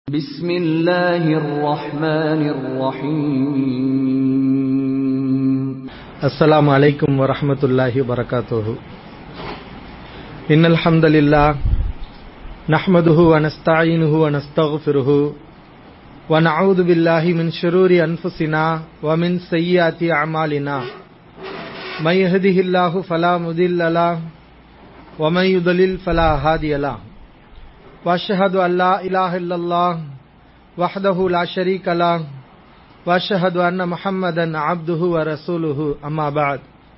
بسم الله الرحمن الرحيم السلام عليكم ورحمة الله وبركاته إن الحمد لله نحمده ونستعينه ونستغفره ونعوذ بالله من شرور أنفسنا ومن سيئات أعمالنا من يهده الله فلا مضل له ومن يضلل فلا هادي له واشهد ان لا اله الا الله وحده لا شريك له واشهد ان محمدا عبده ورسوله اما بعد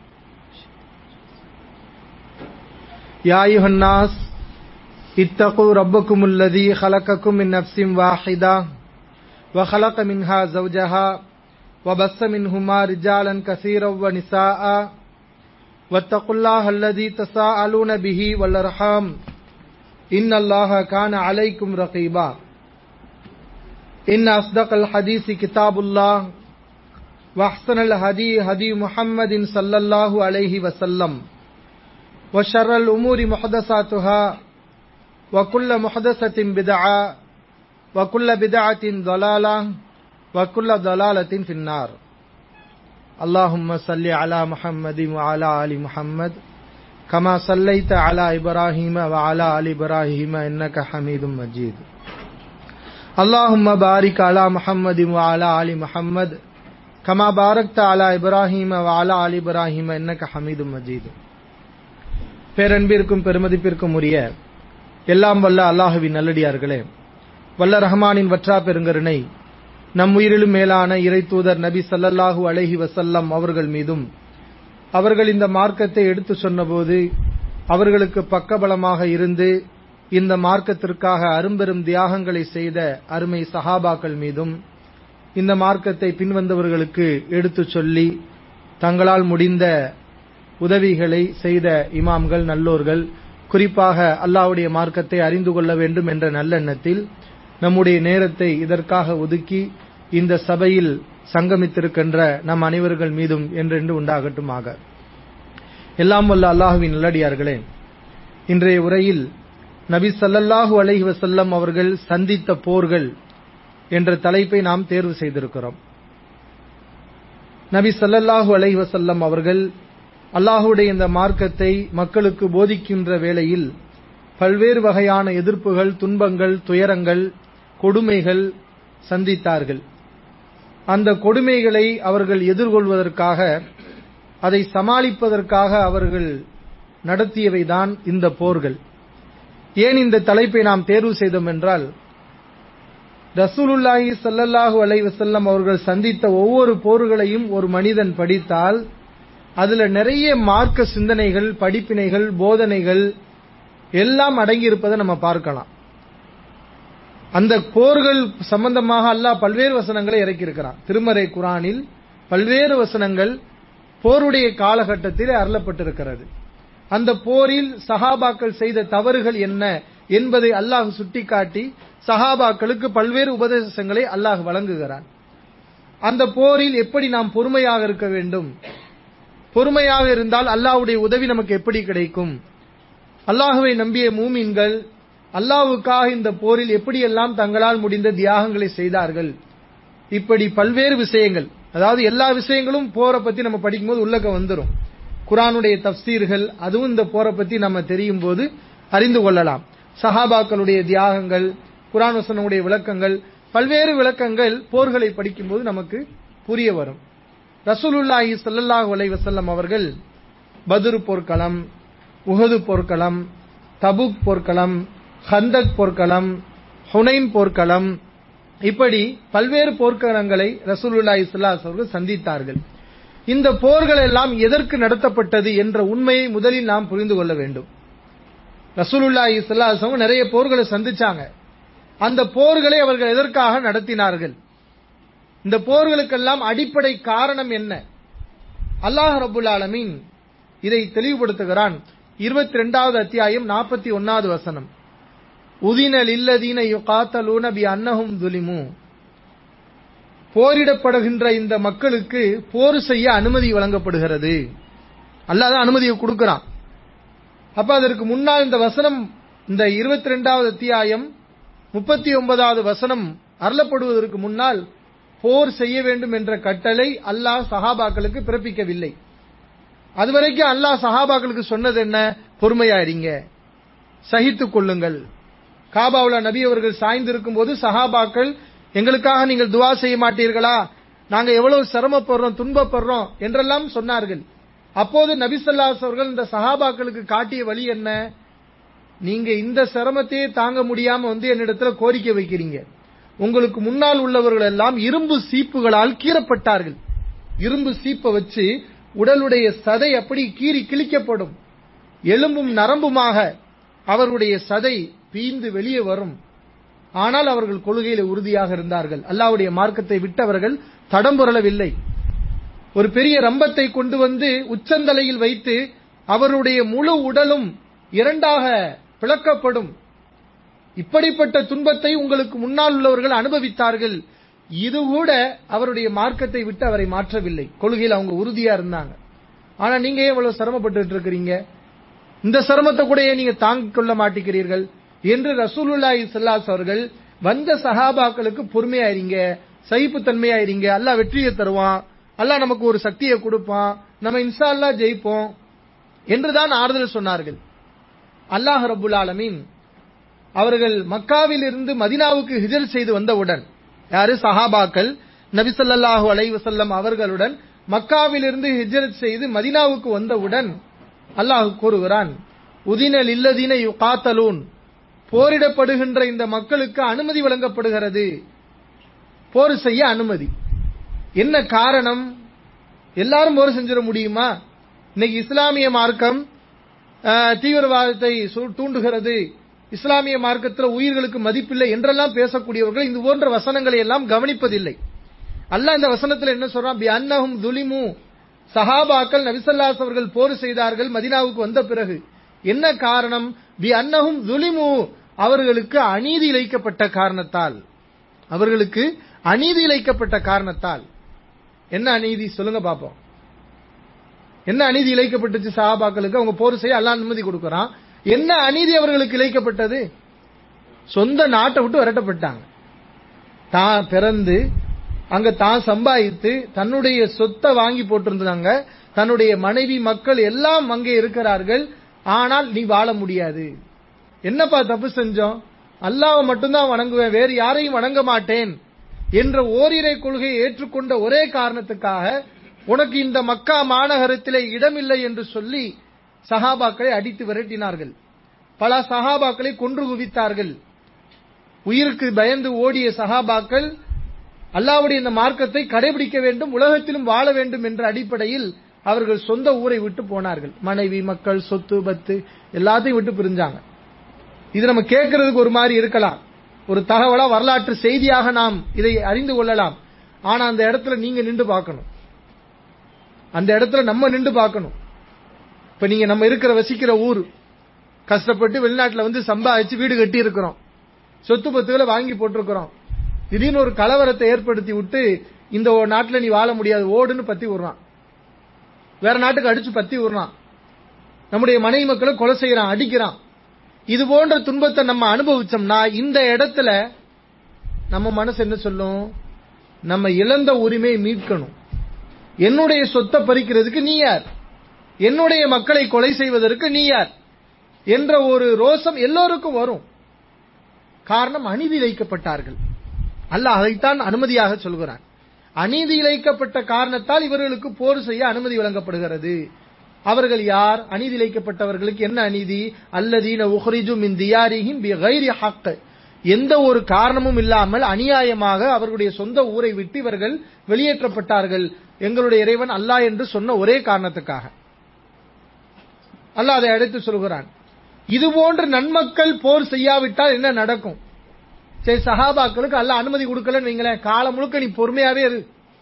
يا ايها الناس اتقوا ربكم الذي خلقكم من نفس واحده وخلق منها زوجها وبث منهما رجالا كثيرا ونساء واتقوا الله الذي تساءلون به والارحام إن الله كان عليكم رقيبا إن أصدق الحديث كتاب الله وأحسن الهدي هدي محمد صلى الله عليه وسلم وشر الأمور محدثاتها وكل محدثة بدعة وكل بدعة ضلالة وكل ضلالة في النار اللهم صل على محمد وعلى آل محمد كما صليت على إبراهيم وعلى آل إبراهيم إنك حميد مجيد اللهم بارك على محمد وعلى آل محمد كما باركت على إبراهيم وعلى آل إبراهيم إنك حميد مجيد பேரன்பிற்கும் பெருமதிப்பிற்கும் உரிய எல்லாம் வல்ல அல்லாஹுவின் நல்லடியார்களே வல்ல ரஹ்மானின் வற்றா பெருங்கருணை நம் உயிரிலும் மேலான இறை தூதர் நபி சல்லல்லாஹு அலைஹி வசல்லம் அவர்கள் மீதும் அவர்கள் இந்த மார்க்கத்தை எடுத்து சொன்னபோது அவர்களுக்கு பக்கபலமாக இருந்து இந்த மார்க்கத்திற்காக அரும்பெரும் தியாகங்களை செய்த அருமை சஹாபாக்கள் மீதும் இந்த மார்க்கத்தை பின்வந்தவர்களுக்கு எடுத்து சொல்லி தங்களால் முடிந்த உதவிகளை செய்த இமாம்கள் நல்லோர்கள் குறிப்பாக அல்லாவுடைய மார்க்கத்தை அறிந்து கொள்ள வேண்டும் என்ற நல்லெண்ணத்தில் நம்முடைய நேரத்தை இதற்காக ஒதுக்கி இந்த சபையில் சங்கமித்திருக்கின்ற நம் அனைவர்கள் மீதும் என்றென்று உண்டாகட்டுமாக எல்லாம் வல்ல அல்லாஹுவின் நல்லடியார்களே இன்றைய உரையில் நபி சல்லல்லாஹு அலைஹி வசல்லம் அவர்கள் சந்தித்த போர்கள் என்ற தலைப்பை நாம் தேர்வு செய்திருக்கிறோம் நபி சல்லல்லாஹு அலைஹி வசல்லம் அவர்கள் அல்லாஹுடைய இந்த மார்க்கத்தை மக்களுக்கு போதிக்கின்ற வேளையில் பல்வேறு வகையான எதிர்ப்புகள் துன்பங்கள் துயரங்கள் கொடுமைகள் சந்தித்தார்கள் அந்த கொடுமைகளை அவர்கள் எதிர்கொள்வதற்காக அதை சமாளிப்பதற்காக அவர்கள் நடத்தியவைதான் இந்த போர்கள் ஏன் இந்த தலைப்பை நாம் தேர்வு செய்தோம் என்றால் ரசூலுல்லாஹி சல்லல்லாஹு அலைவசல்லம் அவர்கள் சந்தித்த ஒவ்வொரு போர்களையும் ஒரு மனிதன் படித்தால் அதுல நிறைய மார்க்க சிந்தனைகள் படிப்பினைகள் போதனைகள் எல்லாம் அடங்கியிருப்பதை நம்ம பார்க்கலாம் அந்த போர்கள் சம்பந்தமாக அல்லாஹ் பல்வேறு வசனங்களை இறக்கியிருக்கிறான் திருமறை குரானில் பல்வேறு வசனங்கள் போருடைய காலகட்டத்தில் அருளப்பட்டிருக்கிறது அந்த போரில் சஹாபாக்கள் செய்த தவறுகள் என்ன என்பதை அல்லாஹ் சுட்டிக்காட்டி சஹாபாக்களுக்கு பல்வேறு உபதேசங்களை அல்லாஹ் வழங்குகிறான் அந்த போரில் எப்படி நாம் பொறுமையாக இருக்க வேண்டும் பொறுமையாக இருந்தால் அல்லாஹ்வுடைய உதவி நமக்கு எப்படி கிடைக்கும் அல்லாஹுவை நம்பிய மூமின்கள் அல்லாவுக்காக இந்த போரில் எப்படியெல்லாம் தங்களால் முடிந்த தியாகங்களை செய்தார்கள் இப்படி பல்வேறு விஷயங்கள் அதாவது எல்லா விஷயங்களும் போரை பத்தி நம்ம படிக்கும்போது உள்ளக்க வந்துடும் குரானுடைய தப்சீர்கள் அதுவும் இந்த போரை பத்தி நம்ம தெரியும் போது அறிந்து கொள்ளலாம் சஹாபாக்களுடைய தியாகங்கள் குரான் வசனுடைய விளக்கங்கள் பல்வேறு விளக்கங்கள் போர்களை படிக்கும்போது நமக்கு புரிய வரும் ரசூலுல்லாஹி சல்லாஹூ அலை வசல்லம் அவர்கள் பதுரு போர்க்களம் உஹது போர்க்களம் தபுக் போர்க்களம் ஹந்தக் போர்க்களம் ஹுனைன் போர்க்களம் இப்படி பல்வேறு போர்க்களங்களை ரசூலுல்லா இஸ்லாஸ் அவர்கள் சந்தித்தார்கள் இந்த போர்கள் எல்லாம் எதற்கு நடத்தப்பட்டது என்ற உண்மையை முதலில் நாம் புரிந்து கொள்ள வேண்டும் ரசூலுல்லா இஸ்லாஸ் அவங்க நிறைய போர்களை சந்திச்சாங்க அந்த போர்களை அவர்கள் எதற்காக நடத்தினார்கள் இந்த போர்களுக்கெல்லாம் அடிப்படை காரணம் என்ன அல்லாஹ் ரபுல் ஆலமீன் இதை தெளிவுபடுத்துகிறான் இருபத்தி ரெண்டாவது அத்தியாயம் நாற்பத்தி ஒன்னாவது வசனம் உதினல் இல்லதீன யுகாத்தலூன பி அன்னஹும் துலிமு போரிடப்படுகின்ற இந்த மக்களுக்கு போர் செய்ய அனுமதி வழங்கப்படுகிறது அல்லாத அனுமதியை கொடுக்கிறான் அப்ப அதற்கு முன்னால் இந்த வசனம் இந்த இருபத்தி ரெண்டாவது அத்தியாயம் முப்பத்தி ஒன்பதாவது வசனம் அருளப்படுவதற்கு முன்னால் போர் செய்ய வேண்டும் என்ற கட்டளை அல்லாஹ் சஹாபாக்களுக்கு பிறப்பிக்கவில்லை அதுவரைக்கும் அல்லாஹ் சஹாபாக்களுக்கு சொன்னது என்ன பொறுமையா இருங்க சகித்துக் கொள்ளுங்கள் காபாவுல நபி அவர்கள் சாய்ந்திருக்கும் போது சஹாபாக்கள் எங்களுக்காக நீங்கள் துவா செய்ய மாட்டீர்களா நாங்க எவ்வளவு சிரமப்படுறோம் துன்பப்படுறோம் என்றெல்லாம் சொன்னார்கள் அப்போது நபி ஸல்லல்லாஹு அவர்கள் இந்த சஹாபாக்களுக்கு காட்டிய வழி என்ன நீங்க இந்த சிரமத்தையே தாங்க முடியாம வந்து என்னிடத்துல கோரிக்கை வைக்கிறீங்க உங்களுக்கு முன்னால் உள்ளவர்கள் எல்லாம் இரும்பு சீப்புகளால் கீறப்பட்டார்கள் இரும்பு சீப்பை வச்சு உடலுடைய சதை அப்படி கீறி கிழிக்கப்படும் எலும்பும் நரம்புமாக அவர்களுடைய சதை பீந்து வெளியே வரும் ஆனால் அவர்கள் கொள்கையில உறுதியாக இருந்தார்கள் அல்லாஹ்வுடைய மார்க்கத்தை விட்டவர்கள் தடம்புரளவில்லை ஒரு பெரிய ரம்பத்தை கொண்டு வந்து உச்சந்தலையில் வைத்து அவருடைய முழு உடலும் இரண்டாக பிளக்கப்படும் இப்படிப்பட்ட துன்பத்தை உங்களுக்கு முன்னால் உள்ளவர்கள் அனுபவித்தார்கள் இது கூட அவருடைய மார்க்கத்தை விட்டு அவரை மாற்றவில்லை கொள்கையில் அவங்க உறுதியா இருந்தாங்க ஆனா நீங்க ஏன் இவ்வளவு சிரமப்பட்டு இருக்கிறீங்க இந்த சிரமத்தை கூட ஏன் நீங்க தாங்கிக் கொள்ள மாட்டேங்கிறீர்கள் என்று ரசூலுல்லாஹி ஸல்லல்லாஹு அவர்கள் வந்த சஹாபாக்களுக்கு பொறுமையா இருங்க சகிப்புத்தன்மையா இருங்க அல்லாஹ் வெற்றியை தருவான் அல்லாஹ் நமக்கு ஒரு சக்தியை கொடுப்பான் நம்ம இன்ஷா அல்லாஹ் ஜெயிப்போம் என்றுதான் ஆறுதல் சொன்னார்கள் அல்லாஹ் ரப்புல் ஆலமீன் அவர்கள் மக்காவில் இருந்து மதினாவுக்கு ஹிஜர் செய்து வந்தவுடன் யாரு சஹாபாக்கள் நபி ஸல்லல்லாஹு அலைஹி வஸல்லம் அவர்களுடன் மக்காவிலிருந்து ஹிஜ்ரத் செய்து மதினாவுக்கு வந்தவுடன் அல்லாஹ் கூறுகிறான் உதின லில்லதீன யுகாத்தலூன் போரிடப்படுகின்ற இந்த மக்களுக்கு அனுமதி வழங்கப்படுகிறது போர் செய்ய அனுமதி என்ன காரணம் எல்லாரும் போர் செஞ்சிட முடியுமா இன்னைக்கு இஸ்லாமிய மார்க்கம் அஹ், தீவிரவாதத்தை சு- தூண்டுகிறது இஸ்லாமிய மார்க்கத்தில் உயிர்களுக்கு மதிப்பில்லை என்றெல்லாம் பேசக்கூடியவர்கள் இது போன்ற வசனங்களை எல்லாம் கவனிப்பதில்லை அல்லாஹ் இந்த வசனத்தில் என்ன சொல்றான் பி அன்னஹும் துலிமு சஹாபாக்கள் நபிசல்லாஸ் அவர்கள் போர் செய்தார்கள் மதினாவுக்கு வந்த பிறகு என்ன காரணம் பி அன்னஹும் துலிமு அவர்களுக்கு அநீதி இழைக்கப்பட்ட காரணத்தால் அவர்களுக்கு அநீதி இழைக்கப்பட்ட காரணத்தால் என்ன அநீதி சொல்லுங்க பாப்போம் என்ன அநீதி இழைக்கப்பட்டுச்சு சஹாபாக்களுக்கு அவங்க போர் செய்ய அல்லாஹ் அனுமதி கொடுக்கறான் என்ன அநீதி அவர்களுக்கு இழைக்கப்பட்டது சொந்த நாட்டை விட்டு விரட்டப்பட்டாங்க தான் பிறந்து அங்க தான் சம்பாதித்து தன்னுடைய சொத்தை வாங்கி போட்டிருந்தாங்க தன்னுடைய மனைவி மக்கள் எல்லாம் அங்கே இருக்கிறார்கள் ஆனால் நீ வாழ முடியாது என்னப்பா தப்பு செஞ்சோம் அல்லாஹ்வை மட்டும்தான் வணங்குவேன் வேறு யாரையும் வணங்க மாட்டேன் என்ற ஓரிரை கொள்கையை ஏற்றுக்கொண்ட ஒரே காரணத்துக்காக உனக்கு இந்த மக்கா மாநகரத்திலே இடமில்லை என்று சொல்லி சஹாபாக்களை அடித்து விரட்டினார்கள் பல சஹாபாக்களை கொன்று குவித்தார்கள் உயிருக்கு பயந்து ஓடிய சஹாபாக்கள் அல்லாஹ்வுடைய இந்த மார்க்கத்தை கடைபிடிக்க வேண்டும் உலகத்திலும் வாழ வேண்டும் என்ற அடிப்படையில் அவர்கள் சொந்த ஊரை விட்டு போனார்கள் மனைவி மக்கள் சொத்து பத்து எல்லாத்தையும் விட்டு பிரிஞ்சாங்க இது நம்ம கேட்கறதுக்கு ஒரு மாதிரி இருக்கலாம் ஒரு தகவலா வரலாற்று செய்தியாக நாம் இதை அறிந்து கொள்ளலாம் ஆனா அந்த இடத்துல நீங்க நின்று பார்க்கணும் அந்த இடத்துல நம்ம நின்று பார்க்கணும் இப்ப நீங்க நம்ம இருக்கிற வசிக்கிற ஊர் கஷ்டப்பட்டு வெளிநாட்டுல வந்து சம்பாதிச்சு வீடு கட்டி இருக்கிறோம் சொத்து பத்துகளை வாங்கி போட்டிருக்கிறோம் திடீர்னு ஒரு கலவரத்தை ஏற்படுத்தி விட்டு இந்த ஒரு நாட்டுல நீ வாழ முடியாது ஓடுன்னு பத்தி விடுறான் வேற நாட்டுக்கு அடிச்சு பத்தி விடுறான் நம்முடைய மனைவி மக்களை கொலை செய்யறான் அடிக்கிறான் இது போன்ற துன்பத்தை நம்ம அனுபவிச்சோம்னா இந்த இடத்துல நம்ம மனசு என்ன சொல்லும் நம்ம இழந்த உரிமையை மீட்கணும் என்னுடைய சொத்தை பறிக்கிறதுக்கு நீ யார் என்னுடைய மக்களை கொலை செய்வதற்கு நீ யார் என்ற ஒரு ரோசம் எல்லோருக்கும் வரும் காரணம் அநீதி இழைக்கப்பட்டார்கள் அல்லாஹ் அதைத்தான் அனுமதியாக சொல்கிறான் அநீதி இழைக்கப்பட்ட காரணத்தால் இவர்களுக்கு போர் செய்ய அனுமதி வழங்கப்படுகிறது அவர்கள் யார் அநீதி இழைக்கப்பட்டவர்களுக்கு என்ன அநீதி அல்லதீன உஹ்ரிஜு மின் தியாரிஹிம் பிகைரி ஹக் எந்த ஒரு காரணமும் இல்லாமல் அநியாயமாக அவர்களுடைய சொந்த ஊரை விட்டு இவர்கள் வெளியேற்றப்பட்டார்கள் எங்களுடைய இறைவன் அல்லாஹ் என்று சொன்ன ஒரே காரணத்துக்காக அல்லாஹ் அதை அழைத்து சொல்கிறான் இது போன்ற நன்மக்கள் போர் செய்யாவிட்டால் என்ன நடக்கும் சரி சஹாபாக்களுக்கு அல்லாஹ் அனுமதி கொடுக்கலன்னு வைங்களேன் காலம் முழுக்க நீ பொறுமையாவே இரு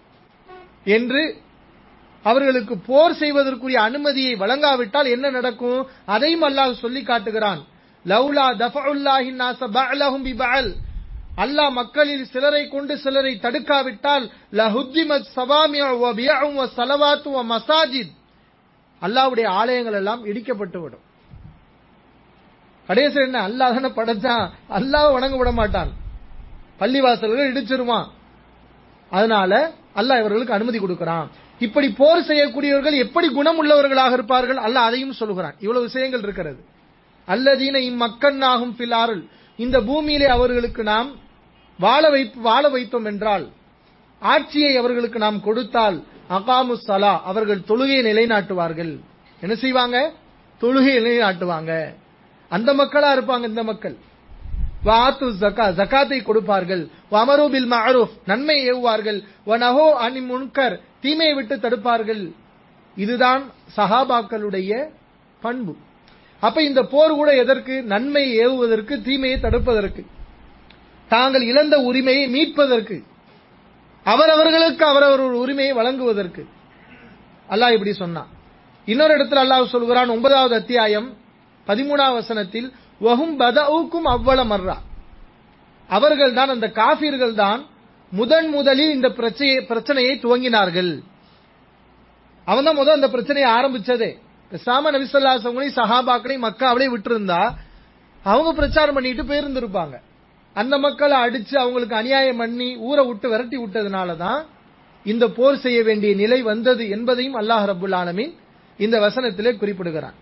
என்று அவர்களுக்கு போர் செய்வதற்குரிய அனுமதியை வழங்காவிட்டால் என்ன நடக்கும் அதையும் அல்லாஹ் சொல்லி காட்டுகிறான் லவ்லா தஃபஉல்லாஹி நாஸ பஅலஹும் பிபஅல் அல்லாஹ் மக்களில் சிலரை கொண்டு சிலரை தடுக்காவிட்டால் லஹுத்திமத் சவாமிஅ வ பியஉ வ ஸலவாத்து வ மசாஜித் அல்லாஹ்வுடைய ஆலயங்கள் எல்லாம் இடிக்கப்பட்டு விடும் கடைசியில் என்ன அல்லாஹ் தானே படைச்சான் அல்லாஹ் வணங்க விட மாட்டான் பள்ளிவாசல்கள் இடிச்சிருவான் அதனால அல்லாஹ் இவர்களுக்கு அனுமதி கொடுக்கிறான் இப்படி போர் செய்யக்கூடியவர்கள் எப்படி குணம் உள்ளவர்களாக இருப்பார்கள் அல்லாஹ் அதையும் சொல்லுகிறான் இவ்வளவு விஷயங்கள் இருக்கிறது அல்லதீன இம்மக்கன்னாகும் பிலாருள் இந்த பூமியிலே அவர்களுக்கு நாம் வாழ வை வாழ வைத்தோம் என்றால் ஆட்சியை அவர்களுக்கு நாம் கொடுத்தால் அகாமு சலா அவர்கள் தொழுகையை நிலைநாட்டுவார்கள் என்ன செய்வாங்க தொழுகையை நிலைநாட்டுவாங்க அந்த மக்களா இருப்பாங்க இந்த மக்கள் வாத்து ஜக்கா ஜக்காத்தை கொடுப்பார்கள் வமரு பில் மஅரூஃப் நன்மை ஏவுவார்கள் வனஹோ அனி முன்கர் தீமையை விட்டு தடுப்பார்கள் இதுதான் சஹாபாக்களுடைய பண்பு அப்ப இந்த போர் கூட எதற்கு நன்மை ஏவுவதற்கு தீமையை தடுப்பதற்கு தாங்கள் இழந்த உரிமையை மீட்பதற்கு அவரவர்களுக்கு அவரவர் உரிமையை வழங்குவதற்கு அல்லாஹ் இப்படி சொன்னான் இன்னொரு இடத்துல அல்லாஹ் சொல்கிறான் ஒன்பதாவது அத்தியாயம் பதிமூணாவது வசனத்தில் வஹும் பதவுக்கும் அவ்வள மர்ரா அவர்கள் தான் அந்த காஃபிர்கள் தான் முதன் முதலில் இந்த பிரச்சனையை பிரச்சனையை துவங்கினார்கள் அவன் தான் முதல் அந்த பிரச்சனையை ஆரம்பிச்சதே பேசாம நபிசல்லாசவங்களையும் சஹாபாக்களையும் மக்காவிலே விட்டிருந்தா அவங்க பிரச்சாரம் பண்ணிட்டு போயிருந்திருப்பாங்க அந்த மக்களை அடிச்சு அவங்களுக்கு அநியாயம் பண்ணி ஊரை விட்டு விரட்டி விட்டதுனால தான் இந்த போர் செய்ய வேண்டிய நிலை வந்தது என்பதையும் அல்லாஹ் ரபுல் ஆலமீன் இந்த வசனத்திலே குறிப்பிடுகிறான்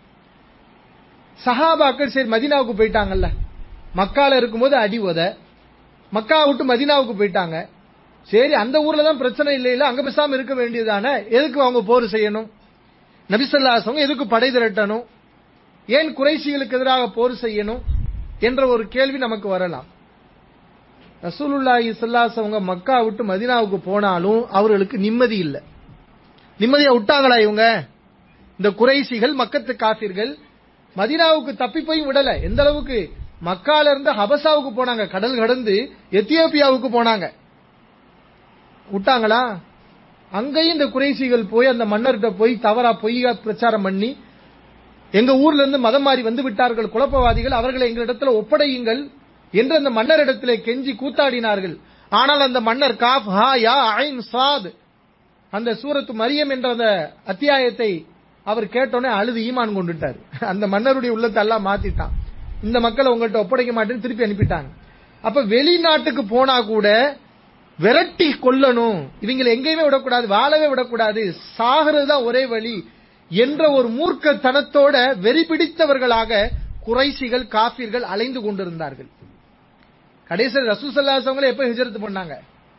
சஹாபாக்கள் சரி மதினாவுக்கு போயிட்டாங்கல்ல மக்கால இருக்கும்போது அடி உத மக்கா விட்டு மதினாவுக்கு போயிட்டாங்க சரி அந்த ஊர்ல தான் பிரச்சனை இல்லை இல்ல அங்க பேசாம இருக்க வேண்டியதானே எதுக்கு அவங்க போர் செய்யணும் நபிசல்லாசவங்க எதுக்கு படை திரட்டணும் ஏன் குறைசிகளுக்கு எதிராக போர் செய்யணும் என்ற ஒரு கேள்வி நமக்கு வரலாம் ரசூலுல்லாஹி ஸல்லல்லாஹு மக்கா விட்டு மதீனாவுக்கு போனாலும் அவர்களுக்கு நிம்மதி இல்லை நிம்மதியா விட்டாங்களா இவங்க இந்த குறைசிகள் மக்கத்து காஃபிர்கள் மதீனாவுக்கு தப்பி போய் விடல எந்த அளவுக்கு மக்கால இருந்து ஹபசாவுக்கு போனாங்க கடல் கடந்து எத்தியோப்பியாவுக்கு போனாங்க விட்டாங்களா அங்கேயும் இந்த குறைசிகள் போய் அந்த மன்னர்கிட்ட போய் தவறா பொய்யா பிரச்சாரம் பண்ணி எங்க ஊர்ல இருந்து மதம் மாறி வந்து விட்டார்கள் குழப்பவாதிகள் அவர்களை எங்களிடத்துல ஒப்படையுங்கள் என்று அந்த மன்னரிடத்திலே கெஞ்சி கூத்தாடினார்கள் ஆனால் அந்த மன்னர் காஃப் ஹா யா ஐன் சாத் அந்த சூரத்து மரியம் என்ற அந்த அத்தியாயத்தை அவர் கேட்டோன்னே அழுது ஈமான் கொண்டுட்டார் அந்த மன்னருடைய உள்ளத்தை எல்லாம் மாத்திட்டான் இந்த மக்களை உங்கள்கிட்ட ஒப்படைக்க மாட்டேன்னு திருப்பி அனுப்பிட்டாங்க அப்ப வெளிநாட்டுக்கு போனா கூட விரட்டி கொல்லணும் இவங்களை எங்கேயுமே விடக்கூடாது வாழவே விடக்கூடாது சாகிறது தான் ஒரே வழி என்ற ஒரு மூர்க்கத்தனத்தோட வெறி பிடித்தவர்களாக குறைசிகள் காஃபிர்கள் அலைந்து கொண்டிருந்தார்கள் கடைசியில் ரசூசல்லாசவங்களை எப்ப ஹிஜரத்து பண்ணாங்க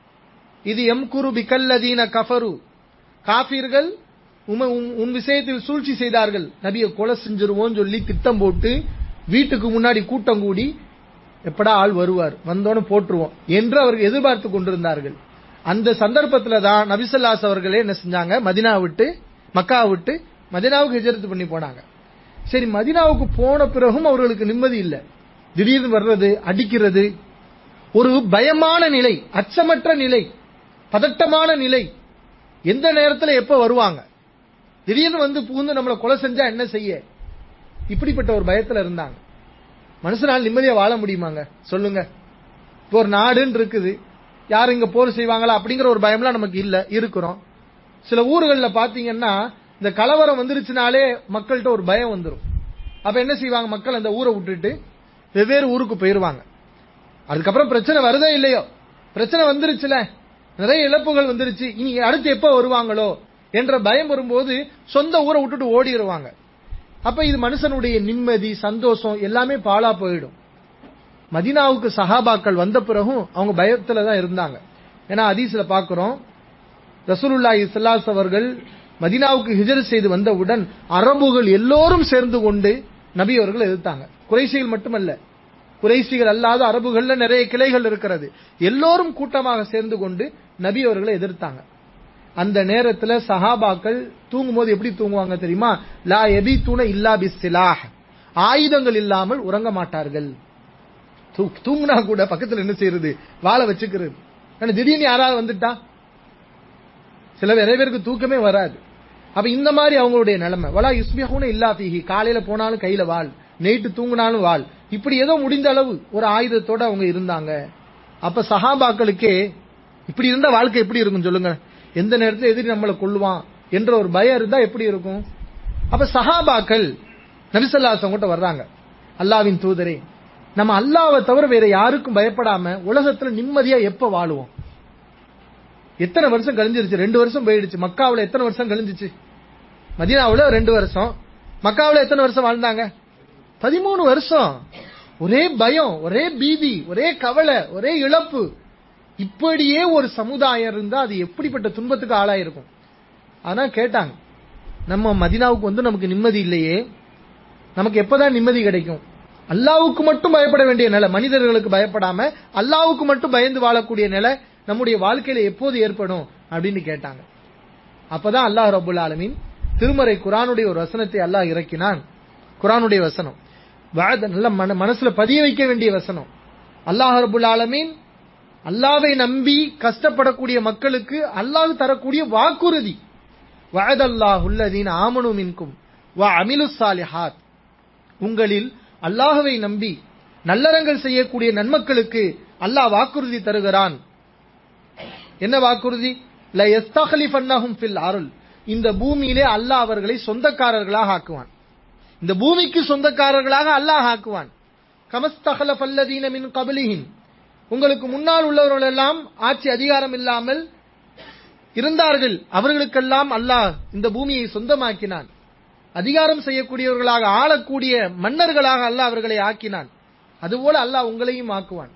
இது எம் குரு பிகல்லதீன கஃபரு காஃபிர்கள் உம- உம்- உன் விஷயத்தில் சூழ்ச்சி செய்தார்கள் நபியை கொலை செஞ்சிருவோம் சொல்லி திட்டம் போட்டு வீட்டுக்கு முன்னாடி கூட்டம் கூடி எப்படா ஆள் வருவார் வந்தோன்னு போட்டுருவோம் என்று அவர்கள் எதிர்பார்த்து கொண்டிருந்தார்கள் அந்த சந்தர்ப்பத்துல தான் நபிசல்லாஸ் அவர்களே என்ன செஞ்சாங்க மதினா விட்டு மக்கா விட்டு மதினாவுக்கு ஹிஜரத்து பண்ணி போனாங்க சரி மதினாவுக்கு போன பிறகும் அவர்களுக்கு நிம்மதி இல்லை திடீர்னு வர்றது அடிக்கிறது ஒரு பயமான நிலை அச்சமற்ற நிலை பதட்டமான நிலை எந்த நேரத்துல எப்ப வருவாங்க திடீர்னு வந்து புகுந்து நம்மளை கொலை செஞ்சா என்ன செய்ய இப்படிப்பட்ட ஒரு பயத்துல இருந்தாங்க மனுஷனால் நிம்மதியா வாழ முடியுமாங்க சொல்லுங்க இப்போ ஒரு நாடுன்னு இருக்குது யாரும் இங்க போர் செய்வாங்களா அப்படிங்கிற ஒரு பயம்லாம் நமக்கு இல்ல இருக்கிறோம் சில ஊர்கள்ல பாத்தீங்கன்னா இந்த கலவரம் வந்துருச்சுனாலே மக்கள்கிட்ட ஒரு பயம் வந்துரும் அப்ப என்ன செய்வாங்க மக்கள் அந்த ஊரை விட்டுட்டு வெவ்வேறு ஊருக்கு போயிருவாங்க அதுக்கப்புறம் பிரச்சனை வருதோ இல்லையோ பிரச்சனை வந்துருச்சுல நிறைய இழப்புகள் வந்துருச்சு இனி அடுத்து எப்ப வருவாங்களோ என்ற பயம் வரும்போது சொந்த ஊரை விட்டுட்டு ஓடிடுவாங்க அப்ப இது மனுஷனுடைய நிம்மதி சந்தோஷம் எல்லாமே பாழா போயிடும் மதீனாவுக்கு சஹாபாக்கள் வந்த பிறகும் அவங்க பயத்துல தான் இருந்தாங்க ஏன்னா ஹதீஸ்ல பாக்குறோம் ரசூலுல்லாஹி ஸல்லல்லாஹு அவர்கள் மதீனாவுக்கு ஹிஜ்ரத் செய்து வந்தவுடன் அரபுகள் எல்லோரும் சேர்ந்து கொண்டு நபி அவர்கள் எதிர்த்தாங்க குறைசிகள் மட்டுமல்ல குறைசிகள் அல்லாத அரபுகள்ல நிறைய கிளைகள் இருக்கிறது எல்லோரும் கூட்டமாக சேர்ந்து கொண்டு நபி அவர்களை எதிர்த்தாங்க அந்த நேரத்துல சஹாபாக்கள் தூங்கும்போது எப்படி தூங்குவாங்க தெரியுமா லா எபி தூண இல்லா பிஸ்ஸிலாஹ் ஆயுதங்கள் இல்லாமல் உறங்க மாட்டார்கள் தூ- தூங்குனா கூட பக்கத்துல என்ன செய்யறது வாழை வச்சுக்கிறது ஆனா திடீர்னு யாராவது வந்துட்டா சில நிறைய பேருக்கு தூக்கமே வராது அப்ப இந்த மாதிரி அவங்களுடைய நிலைமை வலா யுஸ்மியகுன இல்லா ஃபீஹி காலையில போனாலும் கையில வாள் நைட்டு தூங்குனாலும் வாள் இப்படி ஏதோ முடிந்த அளவு ஒரு ஆயுதத்தோட அவங்க இருந்தாங்க அப்ப சஹாபாக்களுக்கே இப்படி இருந்த வாழ்க்கை எப்படி இருக்கும் சொல்லுங்க எந்த நேரத்துல எதிரி நம்மளை கொல்லுவான் என்ற ஒரு பயம் இருந்தா எப்படி இருக்கும் அப்ப சஹாபாக்கள் நபிசல்லாசம் கிட்ட வர்றாங்க அல்லாவின் தூதரே நம்ம அல்லாவை தவிர வேற யாருக்கும் பயப்படாம உலகத்துல நிம்மதியா எப்ப வாழுவோம் எத்தனை வருஷம் கழிஞ்சிருச்சு ரெண்டு வருஷம் போயிடுச்சு மக்காவுல எத்தனை வருஷம் கழிஞ்சிச்சு மதீனாவுல ரெண்டு வருஷம் மக்காவுல எத்தனை வருஷம் வாழ்ந்தாங்க பதிமூணு வருஷம் ஒரே பயம் ஒரே பீதி ஒரே கவலை ஒரே இழப்பு இப்படியே ஒரு சமுதாயம் இருந்தா அது எப்படிப்பட்ட துன்பத்துக்கு ஆளாயிருக்கும் ஆனா கேட்டாங்க நம்ம மதினாவுக்கு வந்து நமக்கு நிம்மதி இல்லையே நமக்கு எப்பதான் நிம்மதி கிடைக்கும் அல்லாவுக்கு மட்டும் பயப்பட வேண்டிய நிலை மனிதர்களுக்கு பயப்படாம அல்லாவுக்கு மட்டும் பயந்து வாழக்கூடிய நிலை நம்முடைய வாழ்க்கையில எப்போது ஏற்படும் அப்படின்னு கேட்டாங்க அப்பதான் அல்லாஹ் ரபுல் ஆலமீன் திருமறை குரானுடைய ஒரு வசனத்தை அல்லாஹ் இறக்கினான் குரானுடைய வசனம் வாத நல்ல மன மனசுல பதிய வைக்க வேண்டிய வசனம் அல்லாஹ் ரபுல் ஆலமீன் அல்லாவை நம்பி கஷ்டப்படக்கூடிய மக்களுக்கு அல்லாஹ் தரக்கூடிய வாக்குறுதி வஅதல்லாஹுல்லதீன ஆமனு மின்கும் வ அமிலுஸ் சாலிஹாத் உங்களில் அல்லாஹ்வை நம்பி நல்லறங்கள் செய்யக்கூடிய நன்மக்களுக்கு அல்லாஹ் வாக்குறுதி தருகிறான் என்ன வாக்குறுதி ல யஸ்தக்லிஃபன்னஹும் ஃபில் அருள் இந்த பூமியிலே அல்லாஹ் அவர்களை சொந்தக்காரர்களாக ஆக்குவான் இந்த பூமிக்கு சொந்தக்காரர்களாக அல்லாஹ் ஆக்குவான் கமஸ்தகலஃபல்லதீன மின் கபலிஹிம் உங்களுக்கு முன்னால் உள்ளவர்கள் எல்லாம் ஆட்சி அதிகாரம் இல்லாமல் இருந்தார்கள் அவர்களுக்கெல்லாம் அல்லாஹ் இந்த பூமியை சொந்தமாக்கினான் அதிகாரம் செய்யக்கூடியவர்களாக ஆளக்கூடிய மன்னர்களாக அல்லாஹ் அவர்களை ஆக்கினான் அதுபோல அல்லாஹ் உங்களையும் ஆக்குவான்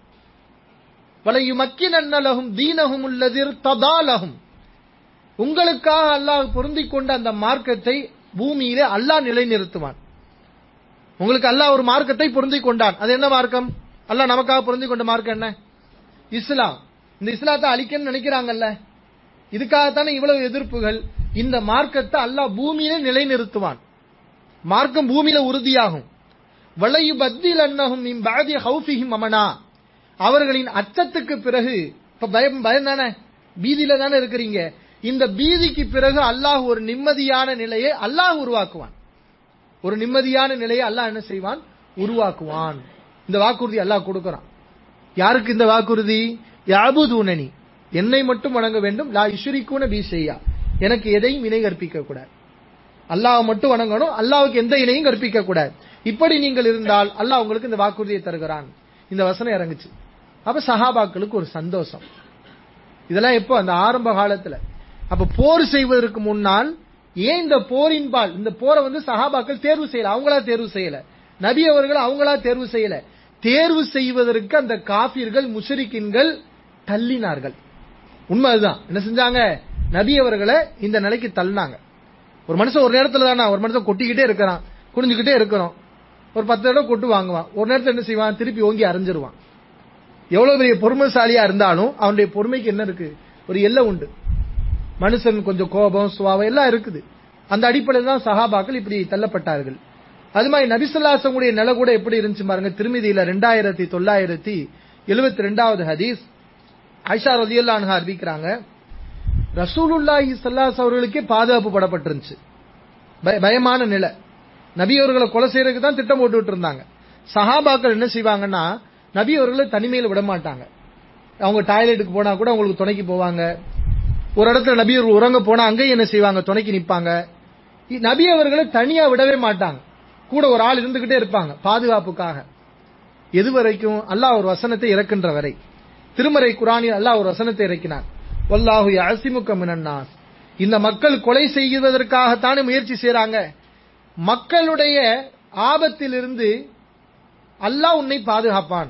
வலையுமக்கினன்னலகும் தீனகும் உள்ளதிர் ததாலகும் உங்களுக்காக அல்லாஹ் பொருந்திக் கொண்ட அந்த மார்க்கத்தை பூமியிலே அல்லாஹ் நிலைநிறுத்துவான் உங்களுக்கு அல்லாஹ் ஒரு மார்க்கத்தை பொருந்திக் கொண்டான் அது என்ன மார்க்கம் அல்லாஹ் நமக்காக பொருந்திக் கொண்ட மார்க்கம் என்ன இஸ்லாம் இந்த இஸ்லாத்தை அழிக்கணும்னு நினைக்கிறாங்கல்ல இதுக்காகத்தானே இவ்வளவு எதிர்ப்புகள் இந்த மார்க்கத்தை அல்லாஹ் பூமியிலே நிலைநிறுத்துவான் மார்க்கம் பூமியில உறுதியாகும் வளையு பத்தில் அன்னகும் இம்பாதி ஹவுஃபிஹிம் அமனா அவர்களின் அச்சத்துக்கு பிறகு இப்ப பயம் பயம் தானே பீதியில தானே இருக்கிறீங்க இந்த பீதிக்கு பிறகு அல்லாஹ் ஒரு நிம்மதியான நிலையை அல்லாஹ் உருவாக்குவான் ஒரு நிம்மதியான நிலையை அல்லாஹ் என்ன செய்வான் உருவாக்குவான் இந்த வாக்குறுதி அல்லாஹ் கொடுக்கறான் யாருக்கு இந்த வாக்குறுதி யாபுதூனனி என்னை மட்டும் வணங்க வேண்டும் லா இஷுரிக்கூன பி செய்யா எனக்கு எதையும் இணை கற்பிக்க கூடாது அல்லாஹ் மட்டும் வணங்கணும் அல்லாஹ்வுக்கு எந்த இணையும் கற்பிக்க கூடாது இப்படி நீங்கள் இருந்தால் அல்லாஹ் உங்களுக்கு இந்த வாக்குறுதியை தருகிறான் இந்த வசனம் இறங்குச்சு அப்ப சஹாபாக்களுக்கு ஒரு சந்தோஷம் இதெல்லாம் எப்போ அந்த ஆரம்ப காலத்துல அப்ப போர் செய்வதற்கு முன்னால் ஏன் இந்த போரின் பால் இந்த போரை வந்து சஹாபாக்கள் தேர்வு செய்யல அவங்களா தேர்வு செய்யல நபி அவர்கள் அவங்களா தேர்வு செய்யல தேர்வு செய்வதற்கு அந்த காபிர்கள் முஷரிக்கின்கள் தள்ளினார்கள் உண்மை அதுதான் என்ன செஞ்சாங்க நபி அவர்களை இந்த நிலைக்கு தள்ளினாங்க ஒரு மனுஷன் ஒரு நேரத்துல தானே ஒரு மனுஷன் கொட்டிக்கிட்டே இருக்கிறான் குனிஞ்சுக்கிட்டே இருக்கிறோம் ஒரு பத்து தடவை கொட்டு வாங்குவான் ஒரு நேரத்துல என்ன செய்வான் திருப்பி ஓங்கி அரைஞ்சிருவான் எவ்வளவு பெரிய பொறுமைசாலியா இருந்தாலும் அவனுடைய பொறுமைக்கு என்ன இருக்கு ஒரு எல்லை உண்டு மனுஷன் கொஞ்சம் கோபம் சுவாபம் எல்லாம் இருக்குது அந்த அடிப்படையில் தான் சஹாபாக்கள் இப்படி தள்ளப்பட்டார்கள் அது மாதிரி நபிசுல்லாசங்களுடைய நிலை கூட எப்படி இருந்துச்சு பாருங்க திருமதியில ரெண்டாயிரத்தி தொள்ளாயிரத்தி எழுபத்தி ரெண்டாவது ஹதீஸ் ஐஷா ரதியுல்லான்ஹா அறிவிக்கிறாங்க ரசூலுல்லாஹி ஸல்லல்லாஹு அவர்களுக்கே பாதுகாப்பு படப்பட்டிருந்துச்சு பய- பயமான நிலை நபி அவர்களை கொலை செய்யறதுக்கு தான் திட்டம் போட்டுட்டு இருந்தாங்க சஹாபாக்கள் என்ன செய்வாங்கன்னா நபி அவர்களை தனிமையில் விட மாட்டாங்க அவங்க டாய்லெட்டுக்கு போனா கூட அவங்களுக்கு துணைக்கு போவாங்க ஒரு இடத்துல நபி அவர்கள் உறங்க போனா அங்கேயும் என்ன செய்வாங்க துணைக்கு நிப்பாங்க இ- நபி அவர்களை தனியா விடவே மாட்டாங்க கூட ஒரு ஆள் இருந்துகிட்டே இருப்பாங்க பாதுகாப்புக்காக எது வரைக்கும் அல்லாஹ் ஒரு வசனத்தை இறக்கின்ற வரை திருமறை குரானில் அல்லாஹ் ஒரு வசனத்தை இறக்கினார் வல்லாஹு யஸிமுக மினன் நாஸ் இந்த மக்கள் கொலை செய்வதற்காகத்தானே முயற்சி செய்றாங்க மக்களுடைய ஆபத்திலிருந்து அல்லாஹ் உன்னை பாதுகாப்பான்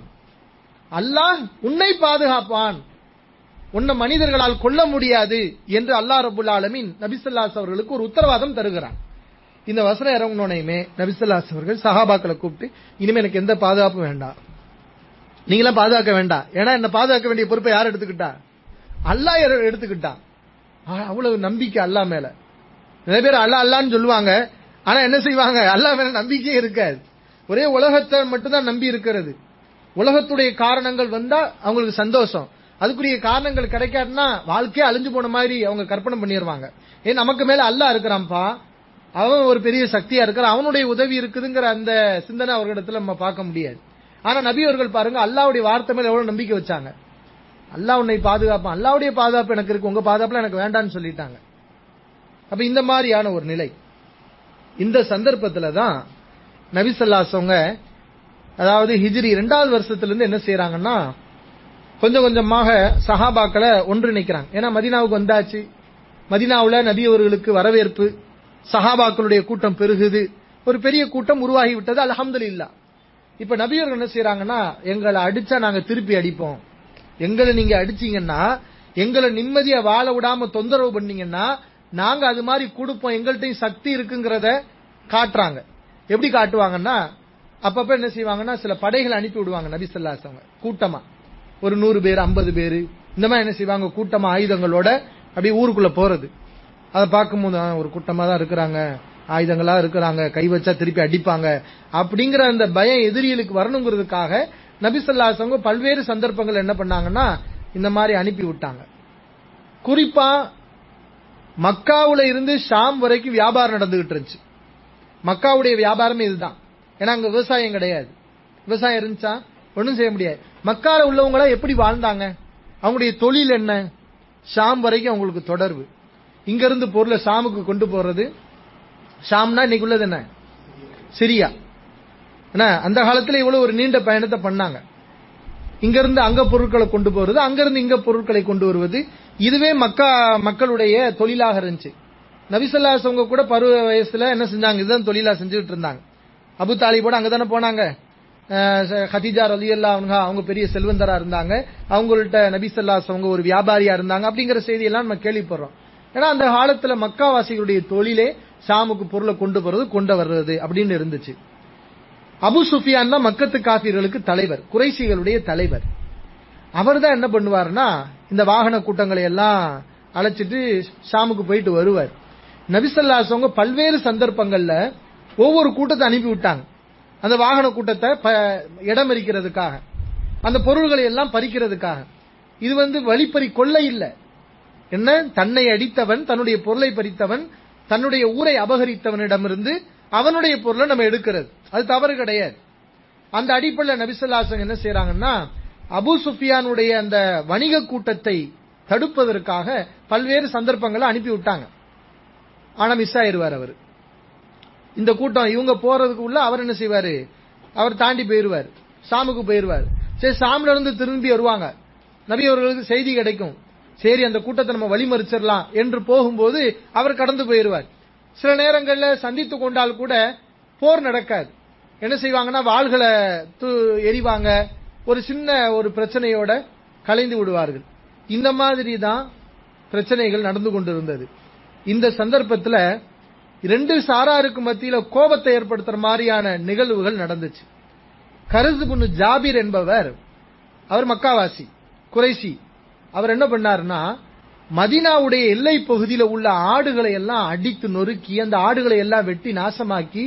அல்லாஹ் உன்னை பாதுகாப்பான் உன்னை மனிதர்களால் கொல்ல முடியாது என்று அல்லாஹ் ரபுல் ஆலமீன் நபிசல்லாஸ் அவர்களுக்கு ஒரு உத்தரவாதம் தருகிறான் இந்த வசனம் இறங்கினோனையுமே நபிசல்லாஸ் அவர்கள் சஹாபாக்களை கூப்பிட்டு இனிமே எனக்கு எந்த பாதுகாப்பும் வேண்டாம் நீங்களாம் பாதுகாக்க வேண்டாம் ஏன்னா என்ன பாதுகாக்க வேண்டிய பொறுப்பை யார் எடுத்துக்கிட்டா அல்லாஹ் எடு- எடுத்துக்கிட்டான் ஆ, அவ்வளவு நம்பிக்கை அல்லாஹ் மேல நிறைய பேர் அல்லா அல்லான்னு சொல்லுவாங்க ஆனா என்ன செய்வாங்க அல்லாஹ் மேல நம்பிக்கையே இருக்காது ஒரே உலகத்தை மட்டும்தான் நம்பி இருக்கிறது உலகத்துடைய காரணங்கள் வந்தா அவங்களுக்கு சந்தோஷம் அதுக்குரிய காரணங்கள் கிடைக்காதுன்னா வாழ்க்கையே அழிஞ்சு போன மாதிரி அவங்க கற்பனை பண்ணிடுவாங்க ஏன் நமக்கு மேல அல்லாஹ் இருக்கிறான்ப்பா அவன் ஒரு பெரிய சக்தியா இருக்கிறான் அவனுடைய உதவி இருக்குதுங்கிற அந்த சிந்தனை அவர்களிடத்துல நம்ம பார்க்க முடியாது ஆனா நபி அவர்கள் பாருங்க அல்லாஹ்வுடைய வார்த்தை மேல எவ்வளவு நம்பிக்கை வச்சாங்க அல்லாஹ் உன்னை பாதுகாப்பான் அல்லாஹ்வுடைய பாதுகாப்பு எனக்கு இருக்கு உங்க பாதுகாப்புல எனக்கு வேண்டாம்னு சொல்லிட்டாங்க அப்ப இந்த மாதிரியான ஒரு நிலை இந்த சந்தர்ப்பத்துல தான் நபிசல்லாசவங்க அதாவது ஹிஜ்ரி இரண்டாவது வருஷத்துல இருந்து என்ன செய்யறாங்கன்னா கொஞ்சம் கொஞ்சமாக சஹாபாக்களை ஒன்றிணைக்கிறாங்க ஏன்னா மதீனாவுக்கு வந்தாச்சு மதீனாவுல நபி அவர்களுக்கு வரவேற்பு சஹாபாக்களுடைய கூட்டம் பெருகுது ஒரு பெரிய கூட்டம் உருவாகி விட்டது அல்ஹம்துலில்லாஹ் இப்ப நபி அவர்கள் என்ன செய்யறாங்கன்னா எங்களை அடிச்சா நாங்க திருப்பி அடிப்போம் எங்களை நீங்க அடிச்சீங்கன்னா எங்களை நிம்மதியா வாழ விடாம தொந்தரவு பண்ணீங்கன்னா நாங்க அது மாதிரி கொடுப்போம் எங்கள்கிட்டயும் சக்தி இருக்குங்கிறத காட்டுறாங்க எப்படி காட்டுவாங்கன்னா அப்பப்ப என்ன செய்வாங்கன்னா சில படைகளை அனுப்பி விடுவாங்க நபி சொல்லாசவங்க கூட்டமா ஒரு நூறு பேர் ஐம்பது பேர் இந்த மாதிரி என்ன செய்வாங்க கூட்டமா ஆயுதங்களோட அப்படியே ஊருக்குள்ள போறது அதை பார்க்கும்போது ஆ, ஒரு கூட்டமா தான் இருக்கிறாங்க ஆயுதங்களா இருக்கிறாங்க கை வச்சா திருப்பி அடிப்பாங்க அப்படிங்கிற அந்த பயம் எதிரிகளுக்கு வரணுங்கிறதுக்காக நபி சொல்லாசவங்க பல்வேறு சந்தர்ப்பங்கள் என்ன பண்ணாங்கன்னா இந்த மாதிரி அனுப்பி விட்டாங்க குறிப்பா மக்காவுல இருந்து ஷாம் வரைக்கும் வியாபாரம் நடந்துகிட்டு இருந்துச்சு மக்காவுடைய வியாபாரமே இதுதான் ஏன்னா அங்க விவசாயம் கிடையாது விவசாயம் இருந்துச்சா ஒண்ணும் செய்ய முடியாது மக்கால உள்ளவங்களா எப்படி வாழ்ந்தாங்க அவங்களுடைய தொழில் என்ன ஷாம் வரைக்கும் அவங்களுக்கு தொடர்பு இங்க இருந்து பொருளை ஷாமுக்கு கொண்டு போறது ஷாம்னா இன்னைக்கு உள்ளது என்ன சிரியா என்ன அந்த காலத்துல இவ்வளவு ஒரு நீண்ட பயணத்தை பண்ணாங்க இங்க இருந்து அங்க பொருட்களை கொண்டு போறது அங்க இருந்து இங்க பொருட்களை கொண்டு வருவது இதுவே மக்கா மக்களுடைய தொழிலாக இருந்துச்சு நபிசல்லாசவங்க கூட பருவ வயசுல என்ன செஞ்சாங்க இதுதான் தொழிலா செஞ்சுட்டு இருந்தாங்க அபு தாலிபோட அங்க தானே போனாங்க அஹ் ஹதீஜா ரலி அவங்க அவங்க பெரிய செல்வந்தரா இருந்தாங்க அவங்கள்ட்ட நபிசல்லாசவங்க ஒரு வியாபாரியா இருந்தாங்க அப்படிங்கிற செய்தி எல்லாம் நம்ம கேள்விப்படுறோம் ஏன்னா அந்த காலத்துல மக்காவாசிகளுடைய தொழிலே ஷாமுக்கு பொருளை கொண்டு போறது கொண்டு வர்றது அப்படின்னு இருந்துச்சு அபு சுஃபியான் தான் மக்கத்து காஃபிர்களுக்கு தலைவர் குறைசிகளுடைய தலைவர் அவர் தான் என்ன பண்ணுவார்னா இந்த வாகன கூட்டங்களை எல்லாம் அழைச்சிட்டு ஷாமுக்கு போயிட்டு வருவார் நபிசல்லாசவங்க பல்வேறு சந்தர்ப்பங்கள்ல ஒவ்வொரு கூட்டத்தை அனுப்பி விட்டாங்க அந்த வாகன கூட்டத்தை ப- இடம் இருக்கிறதுக்காக அந்த பொருள்களை எல்லாம் பறிக்கிறதுக்காக இது வந்து வழிப்பறி கொள்ளை இல்லை என்ன தன்னை அடித்தவன் தன்னுடைய பொருளை பறித்தவன் தன்னுடைய ஊரை அபகரித்தவனிடமிருந்து அவனுடைய பொருளை நம்ம எடுக்கிறது அது தவறு கிடையாது அந்த அடிப்படையில் நபிசல்லாசன் என்ன செய்யறாங்கன்னா அபு சுஃபியானுடைய அந்த வணிக கூட்டத்தை தடுப்பதற்காக பல்வேறு சந்தர்ப்பங்களை அனுப்பி விட்டாங்க ஆனா மிஸ் ஆயிருவார் அவர் இந்த கூட்டம் இவங்க போறதுக்கு உள்ள அவர் என்ன செய்வாரு அவர் தாண்டி போயிருவார் சாமுக்கு போயிருவார் சரி சாமில இருந்து திரும்பி வருவாங்க நபி அவர்களுக்கு செய்தி கிடைக்கும் சரி அந்த கூட்டத்தை நம்ம வழிமறிச்சிடலாம் என்று போகும்போது அவர் கடந்து போயிருவார் சில நேரங்கள்ல சந்தித்து கொண்டால் கூட போர் நடக்காது என்ன செய்வாங்கன்னா வாள்களை து- எறிவாங்க ஒரு சின்ன ஒரு பிரச்சனையோட கலைந்து விடுவார்கள் இந்த மாதிரி தான் பிரச்சனைகள் நடந்து கொண்டிருந்தது இந்த சந்தர்ப்பத்துல ரெண்டு சாராருக்கு மத்தியில கோபத்தை ஏற்படுத்துற மாதிரியான நிகழ்வுகள் நடந்துச்சு கருது புண்ணு ஜாபீர் என்பவர் அவர் மக்காவாசி குறைசி அவர் என்ன பண்ணாருன்னா மதீனாவுடைய எல்லை பகுதியில உள்ள ஆடுகளை எல்லாம் அடித்து நொறுக்கி அந்த ஆடுகளை எல்லாம் வெட்டி நாசமாக்கி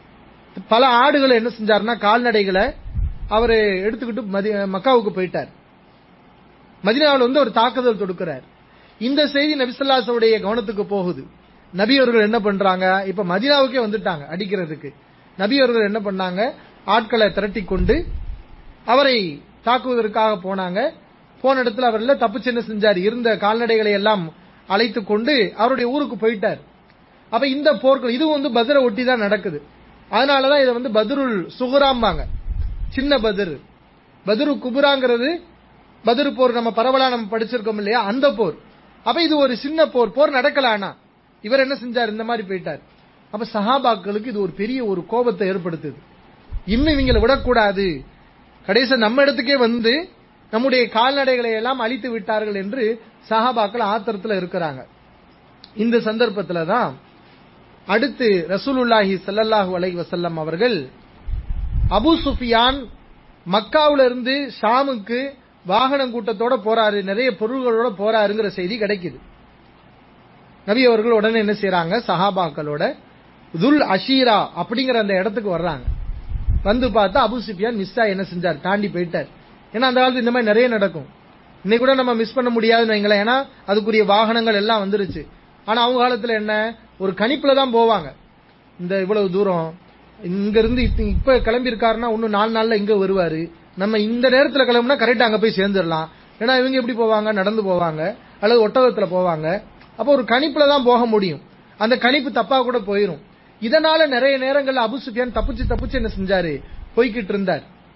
பல ஆடுகளை என்ன செஞ்சாருன்னா கால்நடைகளை அவர் எடுத்துக்கிட்டு மதி- மக்காவுக்கு போயிட்டார் மதினாவில் வந்து ஒரு தாக்குதல் தொடுக்கிறார் இந்த செய்தி நபிசல்லாசவுடைய கவனத்துக்கு போகுது நபி அவர்கள் என்ன பண்றாங்க இப்ப மதினாவுக்கே வந்துட்டாங்க அடிக்கிறதுக்கு நபி அவர்கள் என்ன பண்ணாங்க ஆட்களை திரட்டி கொண்டு அவரை தாக்குவதற்காக போனாங்க போன இடத்துல அவர் இல்ல தப்பு சின்ன செஞ்சார் இருந்த கால்நடைகளை எல்லாம் அழைத்து கொண்டு அவருடைய ஊருக்கு போயிட்டார் அப்ப இந்த போர்கள் இது வந்து பத்ரை ஒட்டி தான் நடக்குது அதனாலதான் இதை வந்து பத்ருல் சுகுராம்பாங்க சின்ன பத்ர் பத்ரு குபுராங்கிறது பத்ரு போர் நம்ம பரவலா நம்ம படிச்சிருக்கோம் இல்லையா அந்த போர் அப்ப இது ஒரு சின்ன போர் போர் நடக்கல ஆனா இவர் என்ன செஞ்சார் இந்த மாதிரி போயிட்டார் அப்ப சஹாபாக்களுக்கு இது ஒரு பெரிய ஒரு கோபத்தை ஏற்படுத்துது இன்னும் இவங்களை விடக்கூடாது கடைசி நம்ம இடத்துக்கே வந்து நம்முடைய கால்நடைகளை எல்லாம் அழித்து விட்டார்கள் என்று சஹாபாக்கள் ஆத்திரத்துல இருக்கிறாங்க இந்த சந்தர்ப்பத்துல தான் அடுத்து ரசூலுல்லாஹி ஸல்லல்லாஹு அலைஹி வஸல்லம் அவர்கள் அபூ சுஃபியான் மக்காவுல இருந்து ஷாமுக்கு வாகனம் கூட்டத்தோட போறாரு நிறைய பொருள்களோட போறாருங்கிற செய்தி கிடைக்குது நபி அவர்கள் உடனே என்ன செய்றாங்க சஹாபாக்களோட துல் அஷீரா அப்படிங்கிற அந்த இடத்துக்கு வர்றாங்க வந்து பார்த்தா அபு சுஃபியான் மிஸ் ஆகி என்ன செஞ்சார் தாண்டி போயிட்டார் ஏன்னா அந்த காலத்து இந்த மாதிரி நிறைய நடக்கும் இன்னைக்கு கூட நம்ம மிஸ் பண்ண முடியாதுன்னு வைங்களேன் ஏன்னா அதுக்குரிய வாகனங்கள் எல்லாம் வந்துருச்சு ஆனா அவங்க காலத்துல என்ன ஒரு கணிப்புல தான் போவாங்க இந்த இவ்வளவு தூரம் இங்க இருந்து இப்ப- இப்ப கிளம்பி இருக்காருன்னா இன்னும் நாலு நாள்ல இங்க வருவாரு நம்ம இந்த நேரத்துல கிளம்புனா கரெக்டா அங்க போய் சேர்ந்துடலாம் ஏன்னா இவங்க எப்படி போவாங்க நடந்து போவாங்க அல்லது ஒட்டகத்துல போவாங்க அப்போ ஒரு கணிப்புல தான் போக முடியும் அந்த கணிப்பு தப்பா கூட போயிரும் இதனால நிறைய நேரங்கள்ல அபு சுஃபியான் தப்பிச்சு தப்பிச்சு என்ன செஞ்சாரு போய்கிட்டு இருந்தார்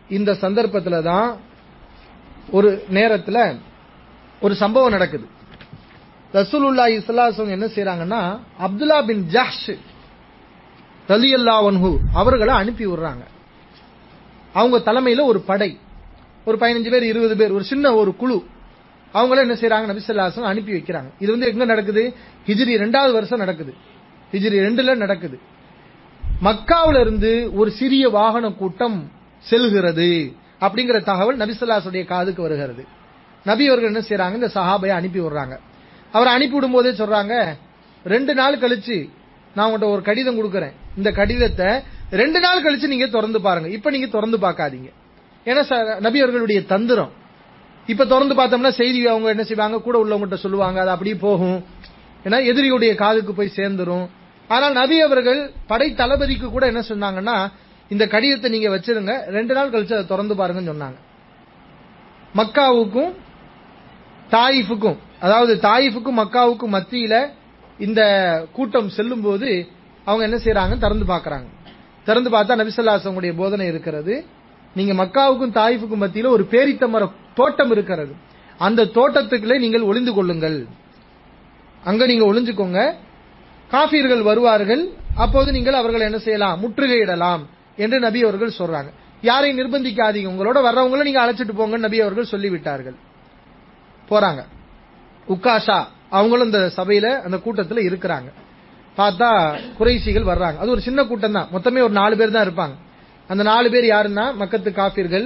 இந்த சந்தர்ப்பத்துல தான் ஒரு நேரத்துல ஒரு சம்பவம் நடக்குது ரசூலுல்லாஹி ஸல்லல்லாஹு என்ன செய்றாங்கன்னா அப்துல்லா பின் ஜஹ்ஷ் ரலியல்லாஹு அன்ஹு அவர்களை அனுப்பி விடுறாங்க அவங்க தலைமையில ஒரு படை ஒரு பதினஞ்சு பேர் இருபது பேர் ஒரு சின்ன ஒரு குழு அவங்கள என்ன செய்றாங்க நபி ஸல்லல்லாஹு அலைஹி வஸல்லம் அனுப்பி வைக்கிறாங்க இது வந்து எங்க நடக்குது ஹிஜ்ரி ரெண்டாவது வருஷம் நடக்குது ஹிஜ்ரி ரெண்டுல நடக்குது மக்காவுல இருந்து ஒரு சிறிய வாகன கூட்டம் செல்கிறது அப்படிங்கிற தகவல் நபி ஸல்லல்லாஹு காதுக்கு வருகிறது நபி அவர்கள் என்ன செய்றாங்க இந்த சஹாபையை அனுப்பி விடுறாங்க அவர் அனுப்பி விடும்போதே சொல்றாங்க ரெண்டு நாள் கழிச்சு நான் உங்கள்கிட்ட ஒரு கடிதம் கொடுக்கறேன் இந்த கடிதத்தை ரெண்டு நாள் கழிச்சு நீங்க திறந்து பாருங்க இப்ப நீங்க திறந்து பார்க்காதீங்க ஏன்னா ச- நபி அவர்களுடைய தந்திரம் இப்ப திறந்து பார்த்தோம்னா செய்தி அவங்க என்ன செய்வாங்க கூட உள்ளவங்ககிட்ட சொல்லுவாங்க அது அப்படியே போகும் ஏன்னா எதிரியுடைய காதுக்கு போய் சேர்ந்துரும் ஆனால் நபி அவர்கள் படை தளபதிக்கு கூட என்ன சொன்னாங்கன்னா இந்த கடிதத்தை நீங்க வச்சிருங்க ரெண்டு நாள் கழிச்சு அதை திறந்து பாருங்கன்னு சொன்னாங்க மக்காவுக்கும் தாயிஃபுக்கும் அதாவது தாயிஃபுக்கும் மக்காவுக்கும் மத்தியில இந்த கூட்டம் செல்லும்போது அவங்க என்ன செய்றாங்க திறந்து பார்க்கறாங்க திறந்து பார்த்தா நபிசல்லாசங்களுடைய போதனை இருக்கிறது நீங்க மக்காவுக்கும் தாயிஃபுக்கும் மத்தியில ஒரு பேரித்த மர தோட்டம் இருக்கிறது அந்த தோட்டத்துக்குள்ளே நீங்கள் ஒளிந்து கொள்ளுங்கள் அங்க நீங்க ஒளிஞ்சுக்கோங்க காஃபிர்கள் வருவார்கள் அப்போது நீங்கள் அவர்கள் என்ன செய்யலாம் முற்றுகையிடலாம் என்று நபி அவர்கள் சொல்றாங்க யாரையும் நிர்பந்திக்காதீங்க உங்களோட வர்றவங்கள நீங்க அழைச்சிட்டு போங்க நபி அவர்கள் சொல்லிவிட்டார்கள் போறாங்க உக்காஷா அவங்களும் இந்த சபையில அந்த கூட்டத்துல இருக்கிறாங்க பார்த்தா குறைசிகள் வர்றாங்க அது ஒரு சின்ன கூட்டம் தான் மொத்தமே ஒரு நாலு பேர் தான் இருப்பாங்க அந்த நாலு பேர் யாருன்னா மக்கத்து காஃபிர்கள்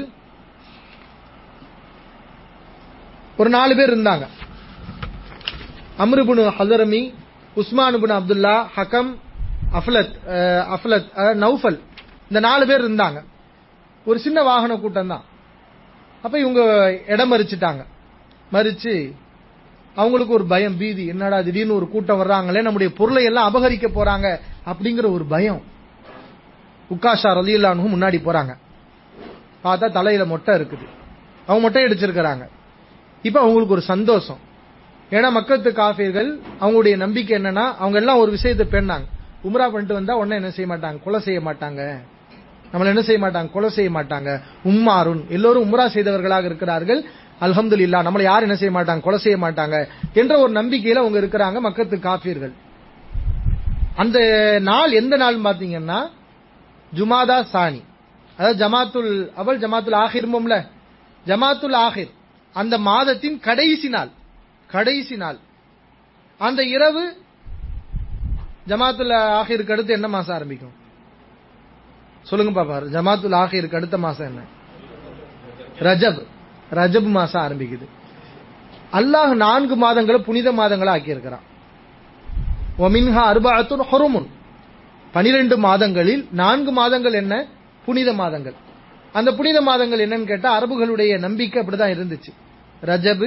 ஒரு நாலு பேர் இருந்தாங்க அம்ருபுனு ஹசரமி உஸ்மான் பின் அப்துல்லா ஹகம் அஃப்லத் அஹ், அஃப்லத் அஹ், நௌஃபல் இந்த நாலு பேர் இருந்தாங்க ஒரு சின்ன வாகன கூட்டம் தான் அப்ப இவங்க இடம் மறிச்சிட்டாங்க மறிச்சு அவங்களுக்கு ஒரு பயம் பீதி என்னடா திடீர்னு ஒரு கூட்டம் வர்றாங்களே நம்முடைய பொருளை எல்லாம் அபகரிக்க போறாங்க அப்படிங்கிற ஒரு பயம் உக்காஷா ரலியல்லானு முன்னாடி போறாங்க பார்த்தா தலையில மொட்டை இருக்குது அவங்க மொட்டை அடிச்சிருக்கிறாங்க இப்ப அவங்களுக்கு ஒரு சந்தோஷம் ஏன்னா மக்கத்து காஃபிர்கள் அவங்களுடைய நம்பிக்கை என்னன்னா அவங்க எல்லாம் ஒரு விஷயத்தை பேணாங்க உம்ரா பண்ணிட்டு வந்தா உடனே என்ன செய்ய மாட்டாங்க கொலை செய்ய மாட்டாங்க நம்மள என்ன செய்ய மாட்டாங்க கொலை செய்ய மாட்டாங்க உம்மாருன் எல்லோரும் உம்ரா செய்தவர்களாக இருக்கிறார்கள் அல்ஹம்துலில்லா நம்மளை யாரும் என்ன செய்ய மாட்டாங்க கொலை செய்ய மாட்டாங்க என்ற ஒரு நம்பிக்கையில அவங்க இருக்கிறாங்க மக்கத்து காஃபிர்கள் அந்த நாள் எந்த நாள் பாத்தீங்கன்னா ஜுமாதா சானி அதாவது ஜமாத்துல் அவல் ஜமாத்துல் ஆஹிர்மோம்ல ஜமாத்துல் ஆஹிர் அந்த மாதத்தின் கடைசி நாள் கடைசி நாள் அந்த இரவு ஜமாத்துல் ஆஹிருக்கு அடுத்து என்ன மாசம் ஆரம்பிக்கும் சொல்லுங்க பாப்பா ஜமாத்துல் ஆஹிருக்கு அடுத்த மாசம் என்ன ரஜப் ரஜப் மாசம் ஆரம்பிக்குது அல்லாஹ் நான்கு மாதங்களை புனித மாதங்களா ஆக்கி இருக்கிறான் ஒமின்ஹா அர்பாத்துன் ஹொருமுன் பனிரெண்டு மாதங்களில் நான்கு மாதங்கள் என்ன புனித மாதங்கள் அந்த புனித மாதங்கள் என்னன்னு கேட்டா அரபுகளுடைய நம்பிக்கை அப்படிதான் இருந்துச்சு ரஜபு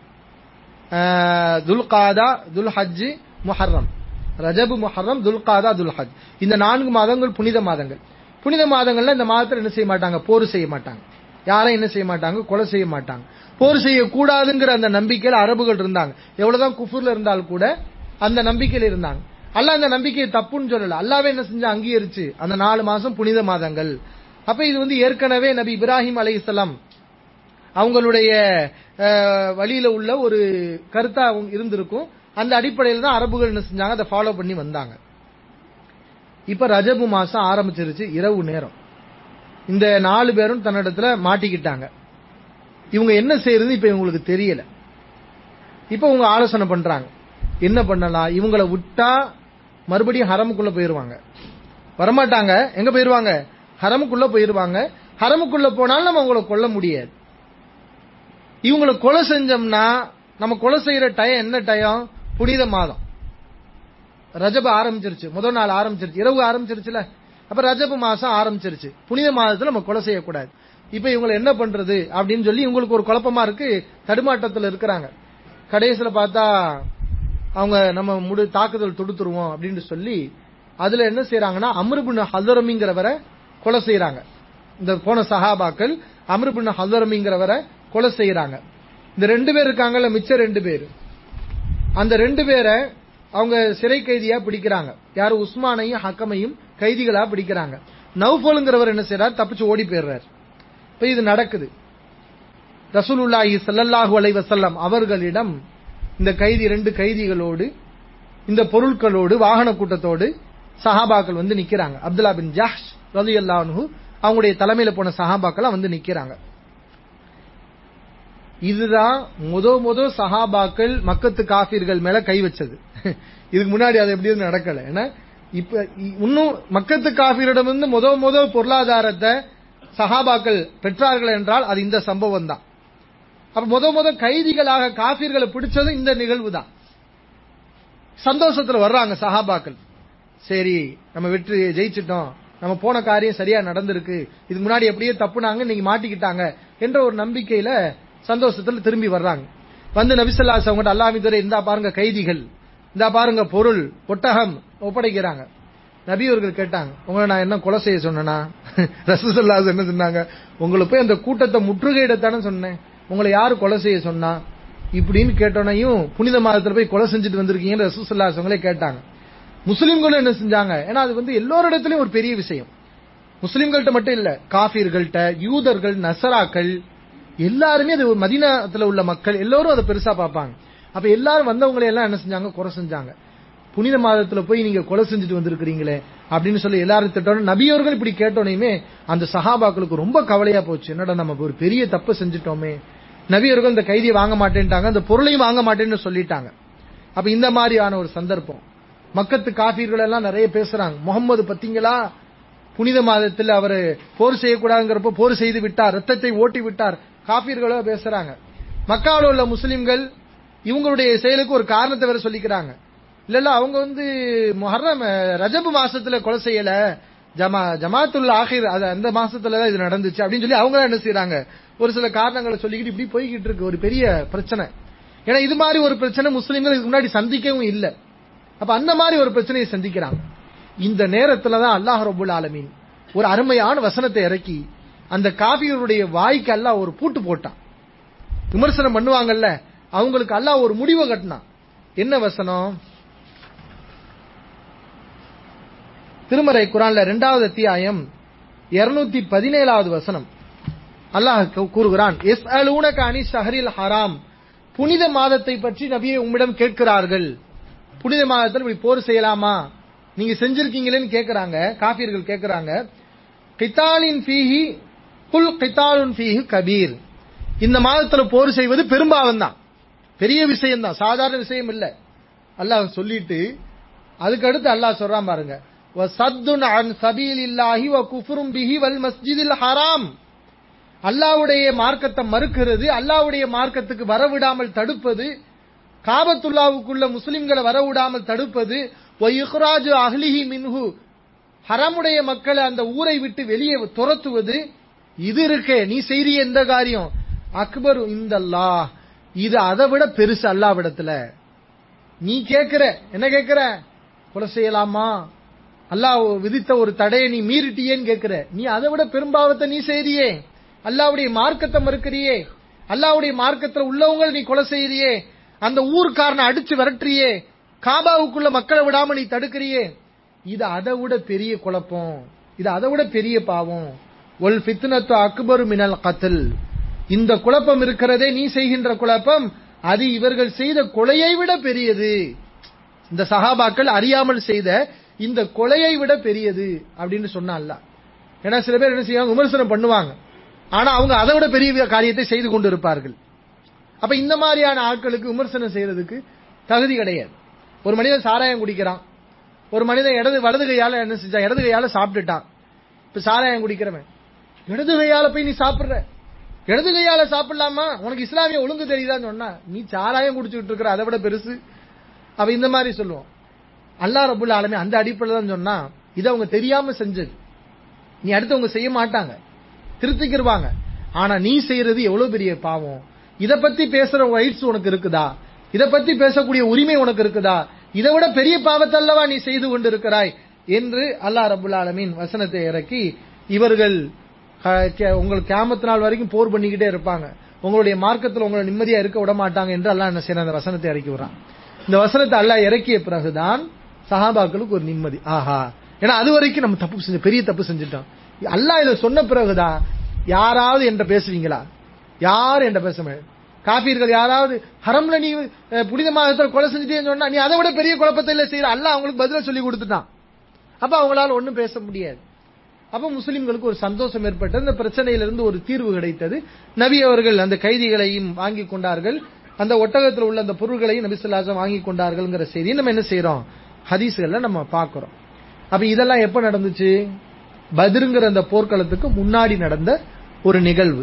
துல்காதா துல் ஹஜ் முஹர்ரம் ரஜபு முஹர்ரம் துல்காதா துல் ஹஜ் இந்த நான்கு மாதங்கள் புனித மாதங்கள் புனித மாதங்கள்ல இந்த மாதத்துல என்ன செய்ய மாட்டாங்க போர் செய்ய மாட்டாங்க யாரையும் என்ன செய்ய மாட்டாங்க கொலை செய்ய மாட்டாங்க போர் செய்யக்கூடாதுங்கிற அந்த நம்பிக்கையில அரபுகள் இருந்தாங்க எவ்வளவுதான் குஃபுர்ல இருந்தாலும் கூட அந்த நம்பிக்கையில இருந்தாங்க அல்லாஹ் அந்த நம்பிக்கையை தப்புன்னு சொல்லல அல்லாவே என்ன செஞ்சா அங்கீகரிச்சு அந்த நாலு மாசம் புனித மாதங்கள் அப்ப இது வந்து ஏற்கனவே நபி இப்ராஹிம் அலைஹிஸ்ஸலாம் அவங்களுடைய அஹ், வழியில உள்ள ஒரு கருத்தா அவங்க இருந்திருக்கும் அந்த அடிப்படையில் தான் அரபுகள் என்ன செஞ்சாங்க அதை ஃபாலோ பண்ணி வந்தாங்க இப்ப ரஜபு மாசம் ஆரம்பிச்சிருச்சு இரவு நேரம் இந்த நாலு பேரும் தன்னிடத்துல மாட்டிக்கிட்டாங்க இவங்க என்ன செய்யறது இப்ப இவங்களுக்கு தெரியல இப்ப இவங்க ஆலோசனை பண்றாங்க என்ன பண்ணலாம் இவங்கள விட்டா மறுபடியும் ஹரமுக்குள்ள போயிருவாங்க வரமாட்டாங்க எங்க போயிருவாங்க ஹரமுக்குள்ள போயிருவாங்க ஹரமுக்குள்ள போனாலும் நம்ம அவங்கள கொல்ல முடியாது இவங்கள கொலை செஞ்சோம்னா நம்ம கொலை செய்யற டயம் என்ன டயம் புனித மாதம் ரஜப ஆரம்பிச்சிருச்சு முதல் நாள் ஆரம்பிச்சிருச்சு இரவு ஆரம்பிச்சிருச்சுல அப்ப ரஜப மாசம் ஆரம்பிச்சிருச்சு புனித மாதத்துல நம்ம கொலை செய்யக்கூடாது இப்ப இவங்களை என்ன பண்றது அப்படின்னு சொல்லி இவங்களுக்கு ஒரு குழப்பமா இருக்கு தடுமாட்டத்துல இருக்கிறாங்க கடைசியில பார்த்தா அவங்க நம்ம முடி தாக்குதல் தொடுத்துருவோம் அப்படின்னு சொல்லி அதுல என்ன செய்யறாங்கன்னா அம்ருபின் ஹசரமிங்கிறவரை கொலை செய்யறாங்க இந்த போன சஹாபாக்கள் அம்ருபின் ஹசரமிங்கிறவரை கொலை செய்யறாங்க இந்த ரெண்டு பேர் இருக்காங்கல்ல மிச்சம் ரெண்டு பேர் அந்த ரெண்டு பேரை அவங்க சிறை கைதியா பிடிக்கிறாங்க யாரு உஸ்மானையும் ஹக்கமையும் கைதிகளா பிடிக்கிறாங்க நௌஃபலுங்கிறவர் என்ன செய்யறார் தப்பிச்சு ஓடி போயிடுறார் இப்ப இது நடக்குது ரசூலுல்லாஹி ஸல்லல்லாஹு அலைஹி வஸல்லம் அவர்களிடம் இந்த கைதி ரெண்டு கைதிகளோடு இந்த பொருட்களோடு வாகன கூட்டத்தோடு சஹாபாக்கள் வந்து நிக்கிறாங்க அப்துல்லா பின் ஜஹ்ஷ் ரலியல்லாஹு அன்ஹு அவங்களுடைய தலைமையில போன சஹாபாக்கள் வந்து நிக்கிறாங்க இதுதான் முத முத சஹாபாக்கள் மக்கத்து காஃபிர்கள் மேல கை வச்சது இதுக்கு முன்னாடி அது எப்படி நடக்கல ஏன்னா இப்ப இ- இன்னும் மக்கத்து காஃபிரிடம் இருந்து முத முத பொருளாதாரத்தை சஹாபாக்கள் பெற்றார்கள் என்றால் அது இந்த சம்பவம் தான் அப்ப முத முத கைதிகளாக காஃபிர்களை பிடிச்சது இந்த நிகழ்வு தான் சந்தோஷத்துல வர்றாங்க சஹாபாக்கள் சரி நம்ம வெற்றி ஜெயிச்சிட்டோம் நம்ம போன காரியம் சரியா நடந்திருக்கு இதுக்கு முன்னாடி எப்படியே தப்புனாங்க நீங்க மாட்டிக்கிட்டாங்க என்ற ஒரு நம்பிக்கையில சந்தோஷத்துல திரும்பி வர்றாங்க வந்து நபிசல்லாஸ் அவங்ககிட்ட அல்லாமி துறை இந்தா பாருங்க கைதிகள் இந்தா பாருங்க பொருள் ஒட்டகம் ஒப்படைக்கிறாங்க நபி அவர்கள் கேட்டாங்க உங்களை நான் என்ன கொலை செய்ய சொன்னேனா ரசூசல்லாஸ் என்ன சொன்னாங்க உங்களை போய் அந்த கூட்டத்தை முற்றுகையிடத்தானே சொன்னேன் உங்களை யாரு கொலை செய்ய சொன்னா இப்படின்னு கேட்டோனையும் புனித மாதத்துல போய் கொலை செஞ்சுட்டு வந்திருக்கீங்கன்னு ரசூசல்லாஸ் அவங்களே கேட்டாங்க முஸ்லிம்களும் என்ன செஞ்சாங்க ஏன்னா அது வந்து எல்லோரிடத்திலயும் ஒரு பெரிய விஷயம் முஸ்லிம்கள்ட்ட மட்டும் இல்ல காஃபிர்கள்ட்ட யூதர்கள் நசராக்கள் எல்லாருமே அது ஒரு மதீனாத்துல உள்ள மக்கள் எல்லாரும் அதை பெருசா பார்ப்பாங்க அப்ப எல்லாரும் வந்தவங்களை எல்லாம் என்ன செஞ்சாங்க குறை செஞ்சாங்க புனித மாதத்துல போய் நீங்க கொலை செஞ்சுட்டு வந்திருக்கிறீங்களே அப்படின்னு சொல்லி எல்லாரும் திட்டணும் நபியவர்கள் இப்படி கேட்டோனையுமே அந்த சஹாபாக்களுக்கு ரொம்ப கவலையா போச்சு என்னடா நம்ம ஒரு பெரிய தப்பு செஞ்சுட்டோமே நபியவர்கள் இந்த கைதியை வாங்க மாட்டேன்ட்டாங்க அந்த பொருளையும் வாங்க மாட்டேன்னு சொல்லிட்டாங்க அப்ப இந்த மாதிரியான ஒரு சந்தர்ப்பம் மக்கத்து காபீர்கள் எல்லாம் நிறைய பேசுறாங்க முகம்மது பத்தீங்களா புனித மாதத்தில் அவர் போர் செய்யக்கூடாதுங்கிறப்ப போர் செய்து விட்டார் ரத்தத்தை ஓட்டி விட்டார் காபீர்களோ பேசுறாங்க மக்காவில் உள்ள முஸ்லிம்கள் இவங்களுடைய செயலுக்கு ஒரு காரணத்தை வேற சொல்லிக்கிறாங்க இல்ல இல்ல அவங்க வந்து முஹர்ரம் அஹ், ரஜபு மாசத்துல கொலை செய்யல ஜமா ஜமாத்துல் ஆஹிர் அது அந்த மாசத்துல தான் இது நடந்துச்சு அப்படின்னு சொல்லி அவங்க தான் என்ன செய்றாங்க ஒரு சில காரணங்களை சொல்லிக்கிட்டு இப்படி போய்கிட்டு இருக்கு ஒரு பெரிய பிரச்சனை ஏன்னா இது மாதிரி ஒரு பிரச்சனை முஸ்லிம்கள் இதுக்கு முன்னாடி சந்திக்கவும் இல்லை அப்ப அந்த மாதிரி ஒரு பிரச்சனையை சந்திக்கிறாங்க இந்த நேரத்துல தான் அல்லாஹ் ரபுல் ஆலமீன் ஒரு அருமையான வசனத்தை இறக்கி அந்த காபியருடைய வாய்க்கு அல்லாஹ் ஒரு பூட்டு போட்டான் விமர்சனம் பண்ணுவாங்கல்ல அவங்களுக்கு அல்லாஹ் ஒரு முடிவை கட்டினான் என்ன வசனம் திருமறை குரான்ல இரண்டாவது அத்தியாயம் இருநூத்தி பதினேழாவது வசனம் அல்லாஹ் கூ- கூறுகிறான் எஸ் அலூனக அனி ஷஹரில் ஹராம் புனித மாதத்தை பற்றி நபியை உம்மிடம் கேட்கிறார்கள் புனித மாதத்தில் இப்படி போர் செய்யலாமா நீங்க செஞ்சிருக்கீங்களேன்னு கேக்குறாங்க காபியர்கள் கேக்குறாங்க கித்தாலின் ஃபீஹி குல் கித்தாலுன் ஃபீஹி கபீர் இந்த மாதத்துல போர் செய்வது பெரும்பாவம் தான் பெரிய விஷயம் தான் சாதாரண விஷயம் இல்ல அல்லாஹ் சொல்லிட்டு அதுக்கு அடுத்து அல்லாஹ் சொல்றான் பாருங்க வசத்துன் அன் சபீலில்லாஹி வ குஃப்ரும் பிஹி வல் மஸ்ஜிதில் ஹராம் அல்லாஹ்வுடைய மார்க்கத்தை மறுக்கிறது அல்லாஹ்வுடைய மார்க்கத்துக்கு வரவிடாமல் தடுப்பது காபத்துல்லாவுக்குள்ள முஸ்லிம்களை வரவிடாமல் தடுப்பது வ இஹ்ராஜு அஹ்லிஹி மின்ஹு ஹரமுடைய மக்களை அந்த ஊரை விட்டு வெளியே துரத்துவது இது இருக்கே நீ செய்றிய எந்த காரியம் அக்பர் இந்தல்லா இது அதை விட பெருசு அல்லாவிடத்துல நீ கேக்குற என்ன கேக்குற கொலை செய்யலாமா அல்லாஹ் விதித்த ஒரு தடையை நீ மீறிட்டியேன்னு கேக்குற நீ அதை விட பெரும்பாவத்தை நீ செய்றியே அல்லாவுடைய மார்க்கத்தை மறுக்கிறியே அல்லாவுடைய மார்க்கத்துல உள்ளவங்க நீ கொலை செய்யறியே அந்த ஊர்க்காரனை அடிச்சு விரட்டுறியே காபாவுக்குள்ள மக்களை விடாம நீ தடுக்கிறியே இது அதை விட பெரிய குழப்பம் இது அதை விட பெரிய பாவம் ஒல் ஃபித்னத்து அக்பரு மினல் கத்தல் இந்த குழப்பம் இருக்கிறதே நீ செய்கின்ற குழப்பம் அது இவர்கள் செய்த கொலையை விட பெரியது இந்த சஹாபாக்கள் அறியாமல் செய்த இந்த கொலையை விட பெரியது அப்படின்னு சொன்னான்ல ஏன்னா சில பேர் என்ன செய்வாங்க விமர்சனம் பண்ணுவாங்க ஆனா அவங்க அதை விட பெரிய காரியத்தை செய்து கொண்டு இருப்பார்கள் அப்ப இந்த மாதிரியான ஆட்களுக்கு விமர்சனம் செய்யறதுக்கு தகுதி கிடையாது ஒரு மனிதன் சாராயம் குடிக்கிறான் ஒரு மனிதன் இடது வலது கையால என்ன செஞ்சா இடது கையால சாப்பிட்டுட்டான் இப்ப சாராயம் குடிக்கிறவன் இடது கையால போய் நீ சாப்பிடுற இடது கையால சாப்பிடலாமா உனக்கு இஸ்லாமிய ஒழுங்கு தெரியுதான்னு சொன்னா நீ சாராயம் குடிச்சுட்டு இருக்கிற அதை விட பெருசு அவ இந்த மாதிரி சொல்லுவோம் அல்லாஹ் ரபுல் ஆலமீன் அந்த அடிப்படையில் தான் சொன்னா இது அவங்க தெரியாம செஞ்சது நீ அடுத்தவங்க செய்ய மாட்டாங்க திருத்திக்கிருவாங்க ஆனா நீ செய்யறது எவ்வளவு பெரிய பாவம் இத பத்தி பேசுற ரைட்ஸ் உனக்கு இருக்குதா இத பத்தி பேசக்கூடிய உரிமை உனக்கு இருக்குதா இதை விட பெரிய பாவத்தை அல்லவா நீ செய்து கொண்டிருக்கிறாய் என்று அல்லாஹ் ரபுல் ஆலமீன் வசனத்தை இறக்கி இவர்கள் க- கே- உங்கள் கியாமத்து நாள் வரைக்கும் போர் பண்ணிக்கிட்டே இருப்பாங்க உங்களுடைய மார்க்கத்தில் உங்களை நிம்மதியா இருக்க விட மாட்டாங்க என்று அல்லாஹ் என்ன செய்யறான் அந்த வசனத்தை இறக்கி விடுறான் இந்த வசனத்தை அல்லாஹ் இறக்கிய பிறகுதான் சஹாபாக்களுக்கு ஒரு நிம்மதி ஆஹா ஏன்னா அது வரைக்கும் நம்ம தப்பு செஞ்ச பெரிய தப்பு செஞ்சுட்டோம் அல்லாஹ் இதை சொன்ன பிறகுதான் யாராவது என்ற பேசுவீங்களா யார் என்ற பேச மாட்டேன் காபீர்கள் யாராவது ஹரம்ல நீ அஹ், புனிதமாக கொலை செஞ்சுட்டேன்னு சொன்னா நீ அதை விட பெரிய குழப்பத்தை இல்ல செய்யற அல்லாஹ் அவங்களுக்கு பதிலா சொல்லி கொடுத்துட்டான் அப்ப அவங்களால ஒண்ணும் பேச முடியாது அப்ப முஸ்லிம்களுக்கு ஒரு சந்தோஷம் ஏற்பட்டது இந்த பிரச்சனையிலிருந்து ஒரு தீர்வு கிடைத்தது நபி அவர்கள் அந்த கைதிகளையும் வாங்கி கொண்டார்கள் அந்த ஒட்டகத்தில் உள்ள அந்த பொருள்களையும் நபி சொல்லாசம் வாங்கி கொண்டார்கள்ங்கிற செய்தியை நம்ம என்ன செய்றோம் ஹதீஸ்கள்ல நம்ம பார்க்கிறோம் அப்ப இதெல்லாம் எப்ப நடந்துச்சு பத்ருங்கிற அந்த போர்க்களத்துக்கு முன்னாடி நடந்த ஒரு நிகழ்வு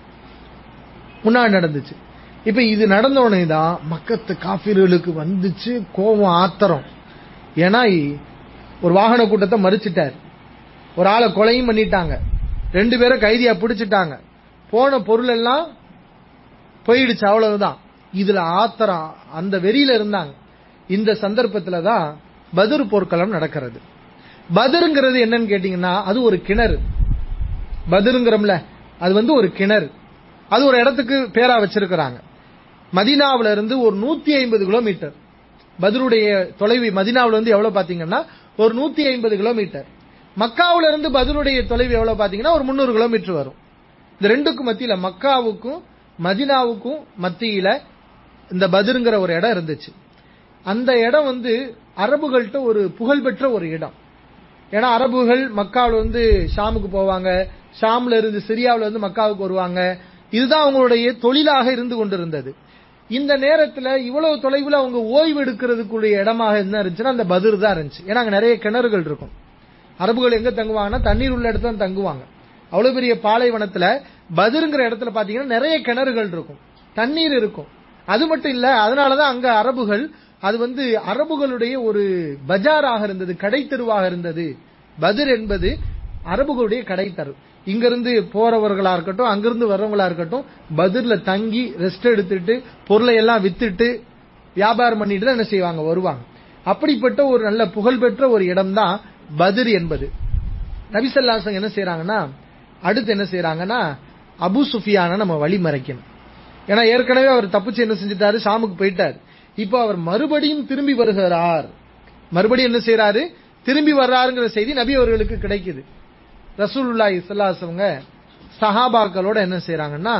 முன்னாடி நடந்துச்சு இப்ப இது நடந்த உடனே தான் மக்கத்து காஃபிர்களுக்கு வந்துச்சு கோபம் ஆத்திரம் ஏன்னா இ- ஒரு வாகன கூட்டத்தை மறிச்சிட்டார் ஒரு ஆளை கொலையும் பண்ணிட்டாங்க ரெண்டு பேரை கைதியா பிடிச்சிட்டாங்க போன பொருள் எல்லாம் போயிடுச்சு அவ்வளவுதான் இதுல ஆத்திரம் அந்த வெறியில இருந்தாங்க இந்த சந்தர்ப்பத்துல தான் பதுர் போர்க்களம் நடக்கிறது பதுருங்கிறது என்னன்னு கேட்டீங்கன்னா அது ஒரு கிணறு பதுருங்கிறோம்ல அது வந்து ஒரு கிணறு அது ஒரு இடத்துக்கு பேரா வச்சிருக்கிறாங்க மதீனாவுல இருந்து ஒரு நூத்தி ஐம்பது கிலோமீட்டர் பத்ருடைய தொலைவு மதீனாவுல இருந்து எவ்வளவு பாத்தீங்கன்னா ஒரு நூத்தி ஐம்பது கிலோமீட்டர் மக்காவுல இருந்து பத்ருடைய தொலைவு எவ்வளவு பாத்தீங்கன்னா ஒரு முந்நூறு கிலோமீட்டர் வரும் இந்த ரெண்டுக்கும் மத்தியில மக்காவுக்கும் மதினாவுக்கும் மத்தியில இந்த பத்ருங்கிற ஒரு இடம் இருந்துச்சு அந்த இடம் வந்து அரபுகள்கிட்ட ஒரு புகழ்பெற்ற ஒரு இடம் ஏன்னா அரபுகள் மக்காவுல வந்து ஷாமுக்கு போவாங்க ஷாம்ல இருந்து சிரியாவுல இருந்து மக்காவுக்கு வருவாங்க இதுதான் அவங்களுடைய தொழிலாக இருந்து கொண்டிருந்தது இந்த நேரத்துல இவ்வளவு தொலைவுல அவங்க ஓய்வு எடுக்கிறதுக்குரிய இடமாக என்ன இருந்துச்சுன்னா அந்த பத்ர் தான் இருந்துச்சு ஏன்னா அங்க நிறைய கிணறுகள் இருக்கும் அரபுகள் எங்க தங்குவாங்கன்னா தண்ணீர் உள்ள இடத்துல தான் தங்குவாங்க அவ்வளவு பெரிய பாலைவனத்துல பத்ருங்கிற இடத்துல பாத்தீங்கன்னா நிறைய கிணறுகள் இருக்கும் தண்ணீர் இருக்கும் அது மட்டும் இல்ல அதனாலதான் அங்க அரபுகள் அது வந்து அரபுகளுடைய ஒரு பஜாராக இருந்தது கடைத்தெருவாக இருந்தது பத்ர் என்பது அரபுகளுடைய கடைத்தரு இங்கிருந்து போறவர்களா இருக்கட்டும் அங்கிருந்து வர்றவங்களா இருக்கட்டும் பத்ர்ல தங்கி ரெஸ்ட் எடுத்துட்டு பொருளை எல்லாம் வித்துட்டு வியாபாரம் பண்ணிட்டு தான் என்ன செய்வாங்க வருவாங்க அப்படிப்பட்ட ஒரு நல்ல புகழ்பெற்ற ஒரு இடம் தான் பத்ர் என்பது நபிசல்லாசங்க என்ன செய்றாங்கன்னா அடுத்து என்ன செய்றாங்கன்னா அபு சுஃபியான நம்ம வழி மறைக்கணும் ஏன்னா ஏற்கனவே அவர் தப்பிச்சு என்ன செஞ்சுட்டாரு ஷாமுக்கு போயிட்டார் இப்போ அவர் மறுபடியும் திரும்பி வருகிறார் மறுபடியும் என்ன செய்றாரு திரும்பி வர்றாருங்கிற செய்தி நபி அவர்களுக்கு கிடைக்குது ரசூலுல்லாஹி ஸல்லல்லாஹு சஹாபாக்களோட என்ன செய்றாங்கன்னா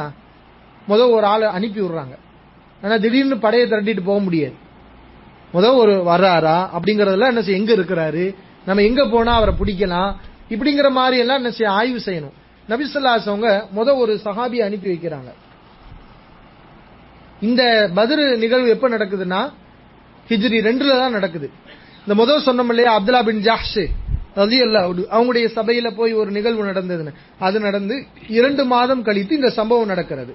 முத ஒரு ஆளை அனுப்பி விடுறாங்க ஆனா திடீர்னு படையை திரட்டிட்டு போக முடியாது முத ஒரு வர்றாரா அப்படிங்கறதெல்லாம் என்ன செய்ய எங்க இருக்கிறாரு நம்ம எங்க போனா அவரை பிடிக்கலாம் இப்படிங்கிற மாதிரி எல்லாம் என்ன செய்ய ஆய்வு செய்யணும் நபிசல்லாஸ் அவங்க முத ஒரு சஹாபியை அனுப்பி வைக்கிறாங்க இந்த பத்ரு நிகழ்வு எப்ப நடக்குதுன்னா ஹிஜ்ரி ரெண்டுல தான் நடக்குது இந்த முதல் சொன்னோம் இல்லையா அப்துல்லா பின் ஜாஷ் ரதி அவங்களுடைய சபையில போய் ஒரு நிகழ்வு நடந்ததுன்னு அது நடந்து இரண்டு மாதம் கழித்து இந்த சம்பவம் நடக்கிறது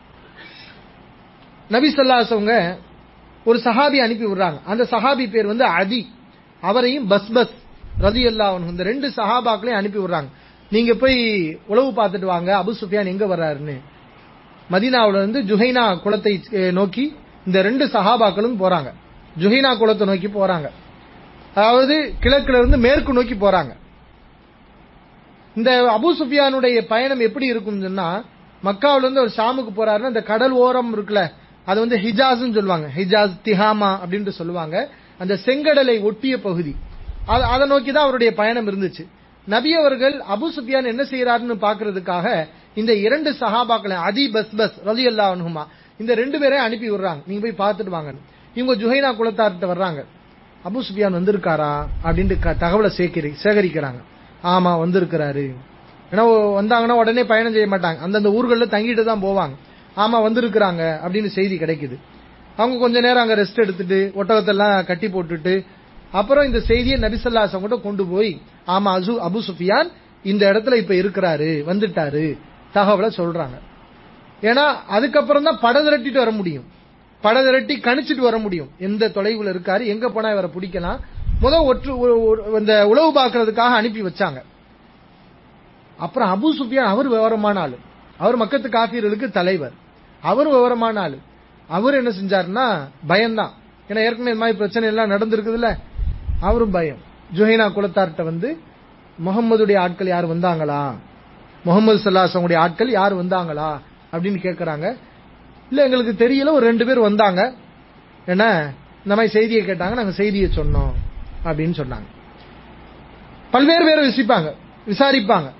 நபி ஸல்லல்லாஹு அவங்க ஒரு சஹாபி அனுப்பி விடுறாங்க அந்த சஹாபி பேர் வந்து அதி அவரையும் பஸ் பஸ் ரதி இந்த ரெண்டு சஹாபாக்களையும் அனுப்பி விடுறாங்க நீங்க போய் உளவு பார்த்துட்டு வாங்க அபு சுஃபியான் எங்க வர்றாருன்னு மதீனாவுல இருந்து ஜுஹைனா குளத்தை அஹ், நோக்கி இந்த ரெண்டு சஹாபாக்களும் போறாங்க ஜுஹைனா குளத்தை நோக்கி போறாங்க அதாவது கிழக்குல இருந்து மேற்கு நோக்கி போறாங்க இந்த அபு சுஃபியானுடைய பயணம் எப்படி இருக்கும் சொன்னா மக்காவுல இருந்து ஒரு ஷாமுக்கு போறாருன்னா இந்த கடல் ஓரம் இருக்குல்ல அது வந்து ஹிஜாஸ்னு சொல்லுவாங்க ஹிஜாஸ் திஹாமா அப்படின்ட்டு சொல்லுவாங்க அந்த செங்கடலை ஒட்டிய பகுதி அத- அதை நோக்கி தான் அவருடைய பயணம் இருந்துச்சு நபி அவர்கள் அபு சுஃபியான் என்ன செய்யறாருன்னு பாக்குறதுக்காக இந்த இரண்டு சஹாபாக்களை அதி பஸ் பஸ் ரலி அல்லா இந்த ரெண்டு பேரையும் அனுப்பி விடுறாங்க நீங்க போய் பார்த்துட்டு வாங்க இவங்க ஜுஹைனா குலத்தார்கிட்ட வர்றாங்க அபு சுஃபியான் வந்திருக்காரா அப்படின்ட்டு க- தகவலை சேகரி சேகரிக்கிறாங்க ஆமா வந்திருக்கிறாரு ஏன்னா ஒ- வந்தாங்கன்னா உடனே பயணம் செய்ய மாட்டாங்க அந்தந்த ஊர்கள்ல தங்கிட்டு தான் போவாங்க ஆமா வந்திருக்கிறாங்க அப்படின்னு செய்தி கிடைக்குது அவங்க கொஞ்ச நேரம் அங்க ரெஸ்ட் எடுத்துட்டு ஒட்டகத்தெல்லாம் கட்டி போட்டுட்டு அப்புறம் இந்த செய்தியை நபிசல்லாசம் கூட கொண்டு போய் ஆமா அசு அபு சுஃபியான் இந்த இடத்துல இப்ப இருக்கிறாரு வந்துட்டாரு தகவலை சொல்றாங்க ஏன்னா அதுக்கப்புறம் தான் படை திரட்டிட்டு வர முடியும் படை திரட்டி கணிச்சிட்டு வர முடியும் எந்த தொலைவுல இருக்காரு எங்க போனா இவரை பிடிக்கலாம் முத ஒற்று ஒ- ஒ- இந்த உளவு பார்க்கறதுக்காக அனுப்பி வச்சாங்க அப்புறம் அபு சுஃபியான் அவர் விவரமான ஆளு அவர் மக்கத்து காஃபியர்களுக்கு தலைவர் அவர் விவரமான ஆளு அவர் என்ன செஞ்சாருன்னா பயம்தான் ஏன்னா ஏற்கனவே இந்த மாதிரி பிரச்சனை எல்லாம் நடந்திருக்குதுல்ல அவரும் பயம் ஜுஹைனா குலத்தார்ட்ட வந்து முகம்மதுடைய ஆட்கள் யார் வந்தாங்களா முகமது சல்லாசனுடைய ஆட்கள் யார் வந்தாங்களா அப்படின்னு கேட்கறாங்க இல்ல எங்களுக்கு தெரியல ஒரு ரெண்டு பேர் வந்தாங்க என்ன இந்த மாதிரி செய்தியை கேட்டாங்க நாங்க செய்தியை சொன்னோம் அப்படின்னு சொன்னாங்க பல்வேறு பேர் விசிப்பாங்க விசாரிப்பாங்க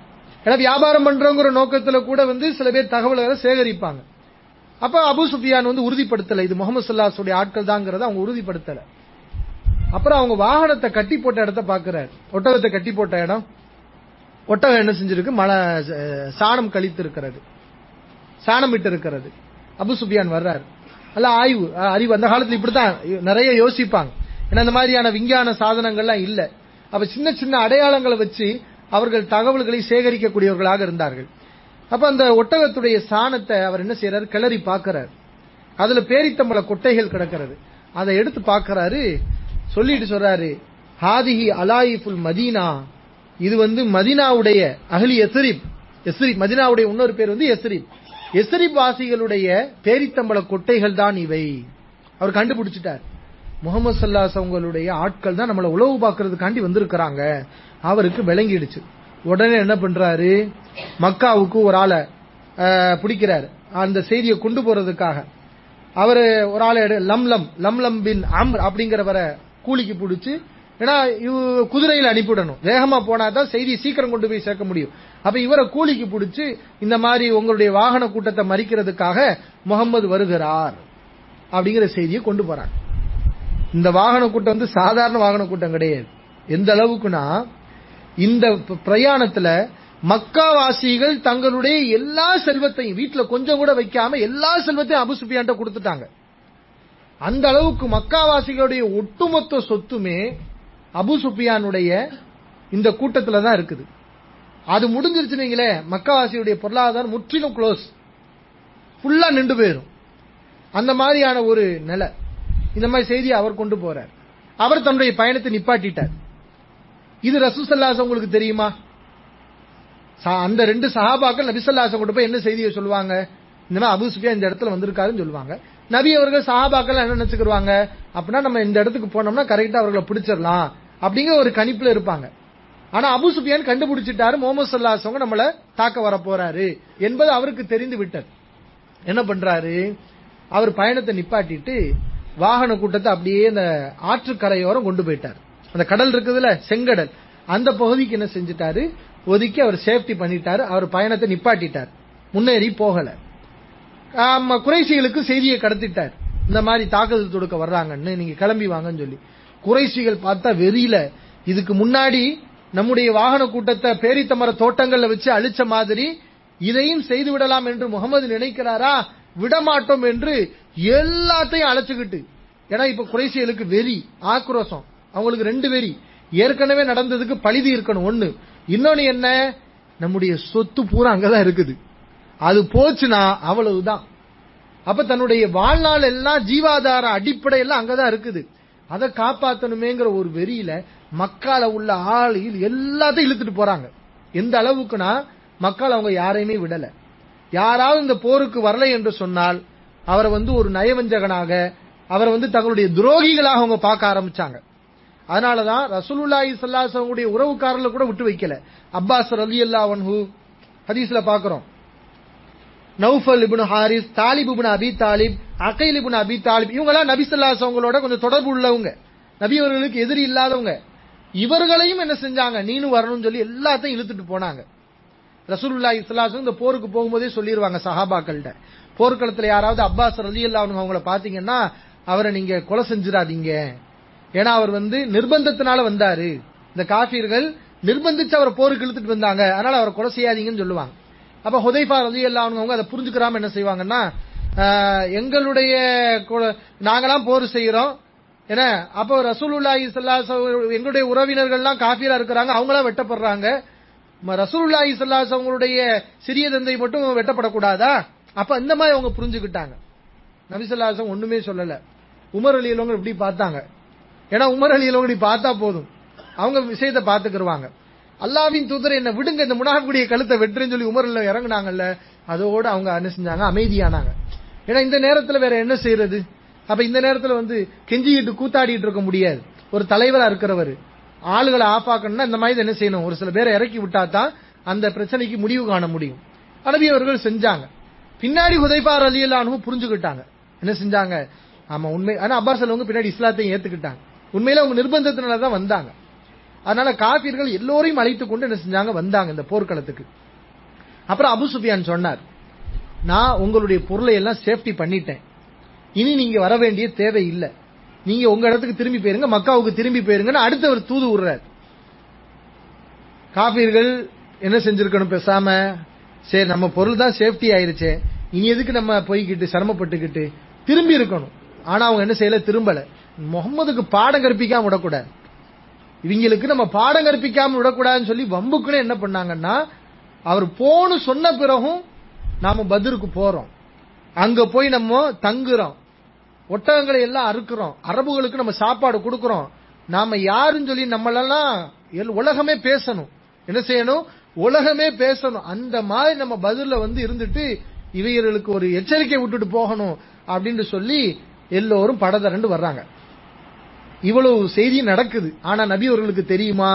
ஏன்னா வியாபாரம் பண்றோங்கிற நோக்கத்துல கூட வந்து சில பேர் தகவல்களை சேகரிப்பாங்க அப்ப அபு சுஃபியான் வந்து உறுதிப்படுத்தல இது முகமது சல்லாஸுடைய ஆட்கள் தாங்கிறத அவங்க உறுதிப்படுத்தல அப்புறம் அவங்க வாகனத்தை கட்டி போட்ட இடத்த பாக்குறாரு ஒட்டகத்தை கட்டி போட்ட இடம் ஒட்டகம் என்ன செஞ்சிருக்கு மழை அஹ், சாணம் கழித்து இருக்கிறது சாணம் விட்டு இருக்கிறது அபு சுஃபியான் வர்றாரு நல்ல ஆய்வு அஹ், அறிவு அந்த காலத்துல இப்படித்தான் நிறைய யோசிப்பாங்க ஏன்னா இந்த மாதிரியான விஞ்ஞான சாதனங்கள்லாம் இல்ல அப்ப சின்ன சின்ன அடையாளங்களை வச்சு அவர்கள் தகவல்களை சேகரிக்கக்கூடியவர்களாக இருந்தார்கள் அப்ப அந்த ஒட்டகத்துடைய சாணத்தை அவர் என்ன செய்யறாரு கிளறி பார்க்கறாரு அதுல பேரித்தம்பள கொட்டைகள் கிடக்கிறது அதை எடுத்து பார்க்கறாரு சொல்லிட்டு சொல்றாரு ஹாதிஹி அலாயிஃபுல் மதீனா இது வந்து மதீனாவுடைய அஹ்லி எஸ்ரிப் எஸ்ரிப் மதீனாவுடைய இன்னொரு பேர் வந்து எஸ்ரிப் எஸ்ரிப் வாசிகளுடைய பேரித்தம்பள கொட்டைகள் தான் இவை அவர் கண்டுபிடிச்சிட்டார் முகமது சல்லாஸ் அவங்களுடைய ஆட்கள் தான் நம்மளை உளவு பார்க்கறதுக்காண்டி வந்திருக்கிறாங்க அவருக்கு விளங்கிடுச்சு உடனே என்ன பண்றாரு மக்காவுக்கு ஒரு ஆளை அஹ், பிடிக்கிறாரு அந்த செய்தியை கொண்டு போறதுக்காக அவரு ஒரு ஆளை எடு- லம்லம் லம்லம் பின் அம்ர் அப்படிங்கிறவரை கூலிக்கு பிடிச்சு ஏன்னா இவ குதிரையில் அனுப்பிவிடணும் வேகமா போனா தான் செய்தி சீக்கிரம் கொண்டு போய் சேர்க்க முடியும் அப்ப இவரை கூலிக்கு பிடிச்சு இந்த மாதிரி உங்களுடைய வாகன கூட்டத்தை மறிக்கிறதுக்காக முகம்மது வருகிறார் அப்படிங்கிற செய்தியை கொண்டு போறாங்க இந்த வாகன கூட்டம் வந்து சாதாரண வாகன கூட்டம் கிடையாது எந்த அளவுக்குனா இந்த ப- பிரயாணத்துல மக்காவாசிகள் தங்களுடைய எல்லா செல்வத்தையும் வீட்டுல கொஞ்சம் கூட வைக்காம எல்லா செல்வத்தையும் அபு சுஃபியான்ட்ட கொடுத்துட்டாங்க அந்த அளவுக்கு மக்காவாசிகளுடைய ஒட்டுமொத்த சொத்துமே அபு சுஃபியானுடைய இந்த கூட்டத்துல தான் இருக்குது அது முடிஞ்சிருச்சுன்னு வைங்களேன், மக்காவாசியுடைய பொருளாதாரம் முற்றிலும் க்ளோஸ் ஃபுல்லா நின்று போயிரும் அந்த மாதிரியான ஒரு நிலை இந்த மாதிரி செய்தியை அவர் கொண்டு போறார் அவர் தன்னுடைய பயணத்தை நிப்பாட்டிட்டார் இது ரசூசல்லாஸ் உங்களுக்கு தெரியுமா சா- அந்த ரெண்டு சஹாபாக்கள் நபிசல்லாசம் கொண்டு போய் என்ன செய்தியை சொல்லுவாங்க இந்த மாதிரி அபு சுஃபியான் இந்த இடத்துல வந்திருக்காருன்னு சொல்லுவாங்க நபி அவர்கள் சஹாபாக்கள் என்ன நினைச்சுக்கிருவாங்க அப்படின்னா நம்ம இந்த இடத்துக்கு போனோம்னா கரெக்டா அவர்களை பிடிச்சிடலாம் அப்படிங்கிற ஒரு கணிப்புல இருப்பாங்க ஆனா அபு சுஃபியான் கண்டுபிடிச்சிட்டாரு முகமது சல்லாசவங்க நம்மள தாக்க வர போறாரு என்பது அவருக்கு தெரிந்து விட்டது என்ன பண்றாரு அவர் பயணத்தை நிப்பாட்டிட்டு வாகன கூட்டத்தை அப்படியே அந்த ஆற்றுக்கரையோரம் கொண்டு போயிட்டார் அந்த கடல் இருக்குதுல்ல செங்கடல் அந்த பகுதிக்கு என்ன செஞ்சுட்டாரு ஒதுக்கி அவர் சேஃப்டி பண்ணிட்டாரு அவர் பயணத்தை நிப்பாட்டிட்டார் முன்னேறி போகல ஆமா, குறைஷிகளுக்கு செய்தியை கடத்திட்டார் இந்த மாதிரி தாக்குதல் தொடுக்க வர்றாங்கன்னு நீங்க கிளம்பி வாங்கன்னு சொல்லி குறைஷிகள் பார்த்தா வெறியில இதுக்கு முன்னாடி நம்முடைய வாகன கூட்டத்தை பேரித்தமர தோட்டங்கள்ல வச்சு அழிச்ச மாதிரி இதையும் செய்து விடலாம் என்று முகமது நினைக்கிறாரா விடமாட்டோம் என்று எல்லாத்தையும் அழைச்சுக்கிட்டு ஏன்னா இப்ப குறைசியலுக்கு வெறி ஆக்ரோஷம் அவங்களுக்கு ரெண்டு வெறி ஏற்கனவே நடந்ததுக்கு பழிதி இருக்கணும் ஒண்ணு இன்னொன்னு என்ன நம்முடைய சொத்து பூரா அங்கதான் இருக்குது அது போச்சுன்னா அவ்வளவுதான் அப்ப தன்னுடைய வாழ்நாள் எல்லாம் ஜீவாதார அடிப்படை எல்லாம் அங்கதான் இருக்குது அதை காப்பாத்தணுமேங்கிற ஒரு வெறியில மக்கால உள்ள ஆளில் எல்லாத்தையும் இழுத்துட்டு போறாங்க எந்த அளவுக்குனா மக்கள் அவங்க யாரையுமே விடல யாராவது இந்த போருக்கு வரலை என்று சொன்னால் அவரை வந்து ஒரு நயவஞ்சகனாக அவரை வந்து தங்களுடைய துரோகிகளாக அவங்க பார்க்க ஆரம்பிச்சாங்க அதனாலதான் ரசூலுல்லாஹி ஸல்லல்லாஹு அலைஹி வஸல்லம் உறவுக்காரர்ல கூட விட்டு வைக்கல அப்பாஸ் ரலியல்லாஹு அன்ஹு ஹதீஸ்ல பாக்குறோம் நௌஃபல் இப்னு ஹாரிஸ் தாலிப் இப்னு அபி தாலிப் அகைல் இப்னு அபி தாலிப் இவங்கெல்லாம் நபி ஸல்லல்லாஹு அலைஹி வஸல்லமோட கொஞ்சம் தொடர்பு உள்ளவங்க நபி அவர்களுக்கு எதிரி இல்லாதவங்க இவர்களையும் என்ன செஞ்சாங்க நீனும் வரணும்னு சொல்லி எல்லாத்தையும் இழுத்துட்டு போனாங்க ரசூலுல்லாஹி ஸல்லல்லாஹு அலைஹி வஸல்லம் இந்த போருக்கு போகும்போதே சொல்லிடுவாங்க சஹாபாக்கள்கிட்ட போர்க்களத்துல யாராவது அப்பாஸ் ரலியல்லாஹு அன்ஹு அவங்கள பாத்தீங்கன்னா அவரை நீங்க கொலை செஞ்சிடாதீங்க ஏன்னா அவர் வந்து நிர்பந்தத்தினால வந்தாரு இந்த காஃபிர்கள் நிர்பந்திச்சு அவரை போருக்கு இழுத்துட்டு வந்தாங்க அதனால அவரை கொலை செய்யாதீங்கன்னு சொல்லுவாங்க அப்ப ஹுதைஃபா ரலியல்லாஹு அன்ஹு அவங்க அதை புரிஞ்சுக்கிறாம என்ன செய்வாங்கன்னா ஆஹ், எங்களுடைய கு- நாங்களாம் போர் செய்யறோம் என்ன அப்போ ரசூலுல்லாஹி ஸல்லல்லாஹு அலைஹி வஸல்லம் எங்களுடைய உறவினர்கள்லாம் காஃபிரா இருக்கிறாங்க அவங்களாம் வெட்டப்படுறாங்க ம- ரசூலுல்லாஹி ஸல்லல்லாஹு அலைஹி வஸல்லம் அவங்களுடைய சிறிய தந்தை மட்டும் வெட்டப்படக்கூடாதா அப்ப இந்த மாதிரி அவங்க புரிஞ்சுக்கிட்டாங்க நபிசல்லாசம் ஒண்ணுமே சொல்லல உமர் அலியலவங்க இப்படி பார்த்தாங்க ஏன்னா உமர் அலியலவங்க இப்படி பார்த்தா போதும் அவங்க விஷயத்தை பார்த்துக்கிருவாங்க அல்லாவின் தூதர் என்ன விடுங்க இந்த முனாஃபிக்குடைய கழுத்தை வெட்டுறேன்னு சொல்லி உமர்ல இறங்குனாங்கல்ல அதோட அவங்க என்ன செஞ்சாங்க அமைதியானாங்க ஏன்னா இந்த நேரத்துல வேற என்ன செய்யறது அப்ப இந்த நேரத்துல வந்து கெஞ்சிக்கிட்டு கூத்தாடிட்டு இருக்க முடியாது ஒரு தலைவரா இருக்கிறவர் ஆளுகளை ஆப்பாக்கணும்னா இந்த மாதிரி என்ன செய்யணும் ஒரு சில பேரை இறக்கி விட்டா தான் அந்த பிரச்சனைக்கு முடிவு காண முடியும் அனபி அவர்கள் செஞ்சாங்க பின்னாடி ஹுதைஃபார் அலியல்லானு புரிஞ்சுக்கிட்டாங்க என்ன செஞ்சாங்க ஆமா உண்மை ஆனா அப்பாஸ் அவங்க பின்னாடி இஸ்லாத்தையும் ஏத்துக்கிட்டாங்க உண்மையில அவங்க நிர்பந்தத்தினால தான் வந்தாங்க அதனால காபிர்கள் எல்லோரையும் அழைத்து கொண்டு என்ன செஞ்சாங்க வந்தாங்க இந்த போர்க்களத்துக்கு அப்புறம் அபு சுஃபியான் சொன்னார் நான் உங்களுடைய பொருளை எல்லாம் சேஃப்டி பண்ணிட்டேன் இனி நீங்க வர வேண்டிய தேவை இல்லை நீங்க உங்க இடத்துக்கு திரும்பி போயிருங்க மக்காவுக்கு திரும்பி போயிருங்கன்னு அடுத்தவர் தூது விடுறார் காபீர்கள் என்ன செஞ்சிருக்கணும் பேசாம சரி நம்ம பொருள் தான் சேஃப்டி ஆயிருச்சே இனி எதுக்கு நம்ம போய்கிட்டு சிரமப்பட்டுக்கிட்டு திரும்பி இருக்கணும் ஆனா அவங்க என்ன செய்யல திரும்பல முகம்மதுக்கு பாடம் கற்பிக்காம விடக்கூடாது இவங்களுக்கு நம்ம பாடம் கற்பிக்காம விடக்கூடாதுன்னு சொல்லி வம்புக்குன்னு என்ன பண்ணாங்கன்னா அவர் போன்னு சொன்ன பிறகும் நாம பதிருக்கு போறோம் அங்க போய் நம்ம தங்குறோம் ஒட்டகங்களை எல்லாம் அறுக்கிறோம் அரபுகளுக்கு நம்ம சாப்பாடு கொடுக்கிறோம் நாம யாருன்னு சொல்லி நம்மளெல்லாம் எல்- உலகமே பேசணும் என்ன செய்யணும் உலகமே பேசணும் அந்த மாதிரி நம்ம பதில்ல வந்து இருந்துட்டு இவைகளுக்கு ஒரு எச்சரிக்கை விட்டுட்டு போகணும் அப்படின்னு சொல்லி எல்லோரும் படதரண்டு வர்றாங்க இவ்வளவு செய்தி நடக்குது ஆனா நபி அவர்களுக்கு தெரியுமா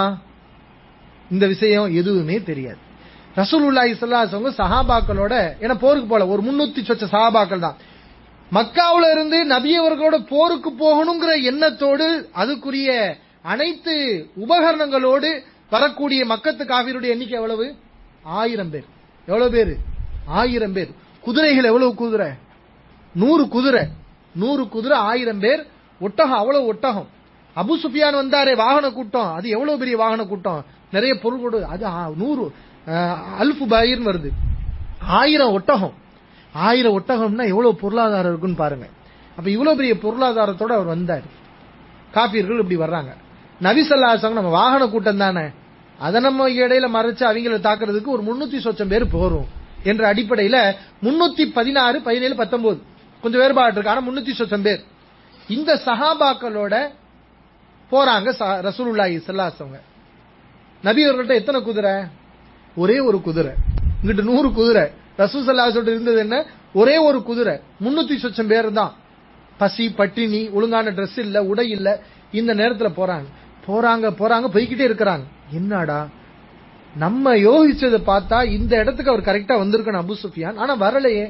இந்த விஷயம் எதுவுமே தெரியாது ரசூலுல்லாஹி ஸல்லல்லாஹு அலைஹி வஸல்லம் சஹாபாக்களோட ஏன்னா போருக்கு போல ஒரு முன்னூத்தி சொச்ச சஹாபாக்கள் தான் மக்காவுல இருந்து நபி அவர்களோட போருக்கு போகணுங்கிற எண்ணத்தோடு அதுக்குரிய அனைத்து உபகரணங்களோடு வரக்கூடிய மக்கத்து காவிருடைய எண்ணிக்கை எவ்வளவு ஆயிரம் பேர் எவ்வளவு பேர் ஆயிரம் பேர் குதிரைகள் எவ்வளவு குதிரை நூறு குதிரை நூறு குதிரை ஆயிரம் பேர் ஒட்டகம் அவ்வளவு ஒட்டகம் அபு சுஃபியான் வந்தாரே வாகன கூட்டம் அது எவ்வளவு பெரிய வாகன கூட்டம் நிறைய பொருள் கொடு அது ஆ, நூறு அல்ஃபு பயிர்னு வருது ஆயிரம் ஒட்டகம் ஆயிரம் ஒட்டகம்னா எவ்வளவு பொருளாதாரம் இருக்குன்னு பாருங்க அப்ப இவ்வளவு பெரிய பொருளாதாரத்தோட அவர் வந்தார் காப்பீர்கள் இப்படி வர்றாங்க நபிசல்லாசங்க நம்ம வாகன கூட்டம் தானே அதை நம்ம இடையில மறைச்சு அவங்கள தாக்குறதுக்கு ஒரு முன்னூத்தி சொச்சம் பேர் போறோம் என்ற அடிப்படையில முன்னூத்தி பதினாறு பதினேழு பத்தொன்பது கொஞ்சம் வேறுபாடு இருக்கு ஆனா முன்னூத்தி சொச்சம் பேர் இந்த சஹாபாக்களோட போறாங்க ச- ரசூலுல்லாஹி ஸல்லல்லாஹு நபி அவர்கள்ட்ட எத்தனை குதிரை ஒரே ஒரு குதிரை இங்கிட்டு நூறு குதிரை ரசூல் சல்லாஹ் இருந்தது என்ன ஒரே ஒரு குதிரை முன்னூத்தி சொச்சம் பேர் தான் பசி பட்டினி ஒழுங்கான Dress இல்ல உடை இல்ல இந்த நேரத்துல போறாங்க போறாங்க போறாங்க போய்கிட்டே இருக்கிறாங்க என்னடா நம்ம யோசிச்சதை பார்த்தா இந்த இடத்துக்கு அவர் கரெக்டா வந்திருக்கணும் அபு சுஃபியான் ஆனா வரலையே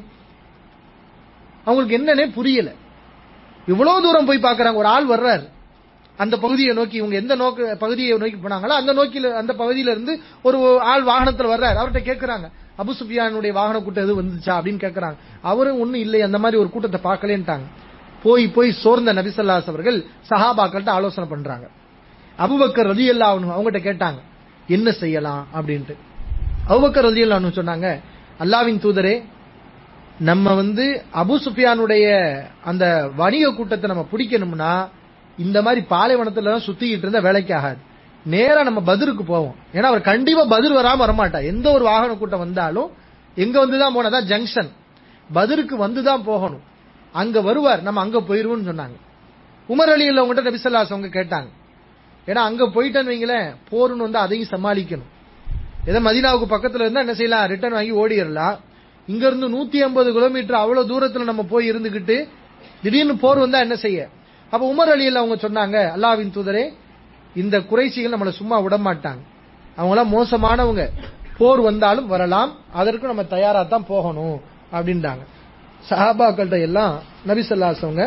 அவங்களுக்கு என்னன்னே புரியல இவ்வளவு தூரம் போய் பார்க்கறாங்க ஒரு ஆள் வர்றாரு அந்த பகுதியை நோக்கி இவங்க எந்த நோக்க பகுதியை நோக்கி போனாங்களோ அந்த நோக்கில அந்த பகுதியில இருந்து ஒரு ஆள் வாகனத்துல வர்றாரு அவர்கிட்ட கேக்குறாங்க அபு சுஃபியானுடைய வாகன கூட்டம் எதுவும் வந்துச்சா அப்படின்னு கேக்குறாங்க அவரும் ஒண்ணும் இல்லை அந்த மாதிரி ஒரு கூட்டத்தை பார்க்கலேன்ட்டாங்க போய் போய் சோர்ந்த நபிசல்லாஸ் அவர்கள் சஹாபாக்கள்கிட்ட ஆலோசனை பண்றாங்க அபுபக்கர் ரதி அல்லா அவங்ககிட்ட கேட்டாங்க என்ன செய்யலாம் அப்படின்ட்டு அபுபக்கர் ரதி அல்லா சொன்னாங்க அல்லாவின் தூதரே நம்ம வந்து அபு சுஃபியானுடைய அந்த வணிக கூட்டத்தை நம்ம பிடிக்கணும்னா இந்த மாதிரி பாலைவனத்துல தான் சுத்திக்கிட்டு இருந்தா வேலைக்கு ஆகாது நேரா நம்ம பதிருக்கு போவோம் ஏன்னா அவர் கண்டிப்பா பதிர் வராம வரமாட்டா எந்த ஒரு வாகன கூட்டம் வந்தாலும் எங்க வந்து தான் போனதா ஜங்ஷன் பதிருக்கு வந்து தான் போகணும் அங்க வருவார் நம்ம அங்க போயிருவோம்னு சொன்னாங்க உமர் அலி உங்ககிட்ட நபிசல்லாஸ் அவங்க கேட்டாங்க ஏன்னா அங்க போயிட்டேன்னு வைங்களேன் போர்னு வந்து அதையும் சமாளிக்கணும் ஏதோ மதீனாவுக்கு பக்கத்துல இருந்தா என்ன செய்யலாம் ரிட்டர்ன் வாங்கி ஓடிடலாம் இங்க இருந்து நூத்தி ஐம்பது கிலோமீட்டர் அவ்வளவு தூரத்துல நம்ம போய் இருந்துகிட்டு திடீர்னு போர் வந்தா என்ன செய்ய அப்ப உமர் அலி அவங்க சொன்னாங்க அல்லாவின் தூதரே இந்த குறைசிகள் நம்மள சும்மா விட மாட்டாங்க அவங்களாம் மோசமானவங்க போர் வந்தாலும் வரலாம் அதற்கு நம்ம தயாரா தான் போகணும் அப்படின்றாங்க சஹாபாக்கள்கிட்ட எல்லாம் நபி சொல்லாசவங்க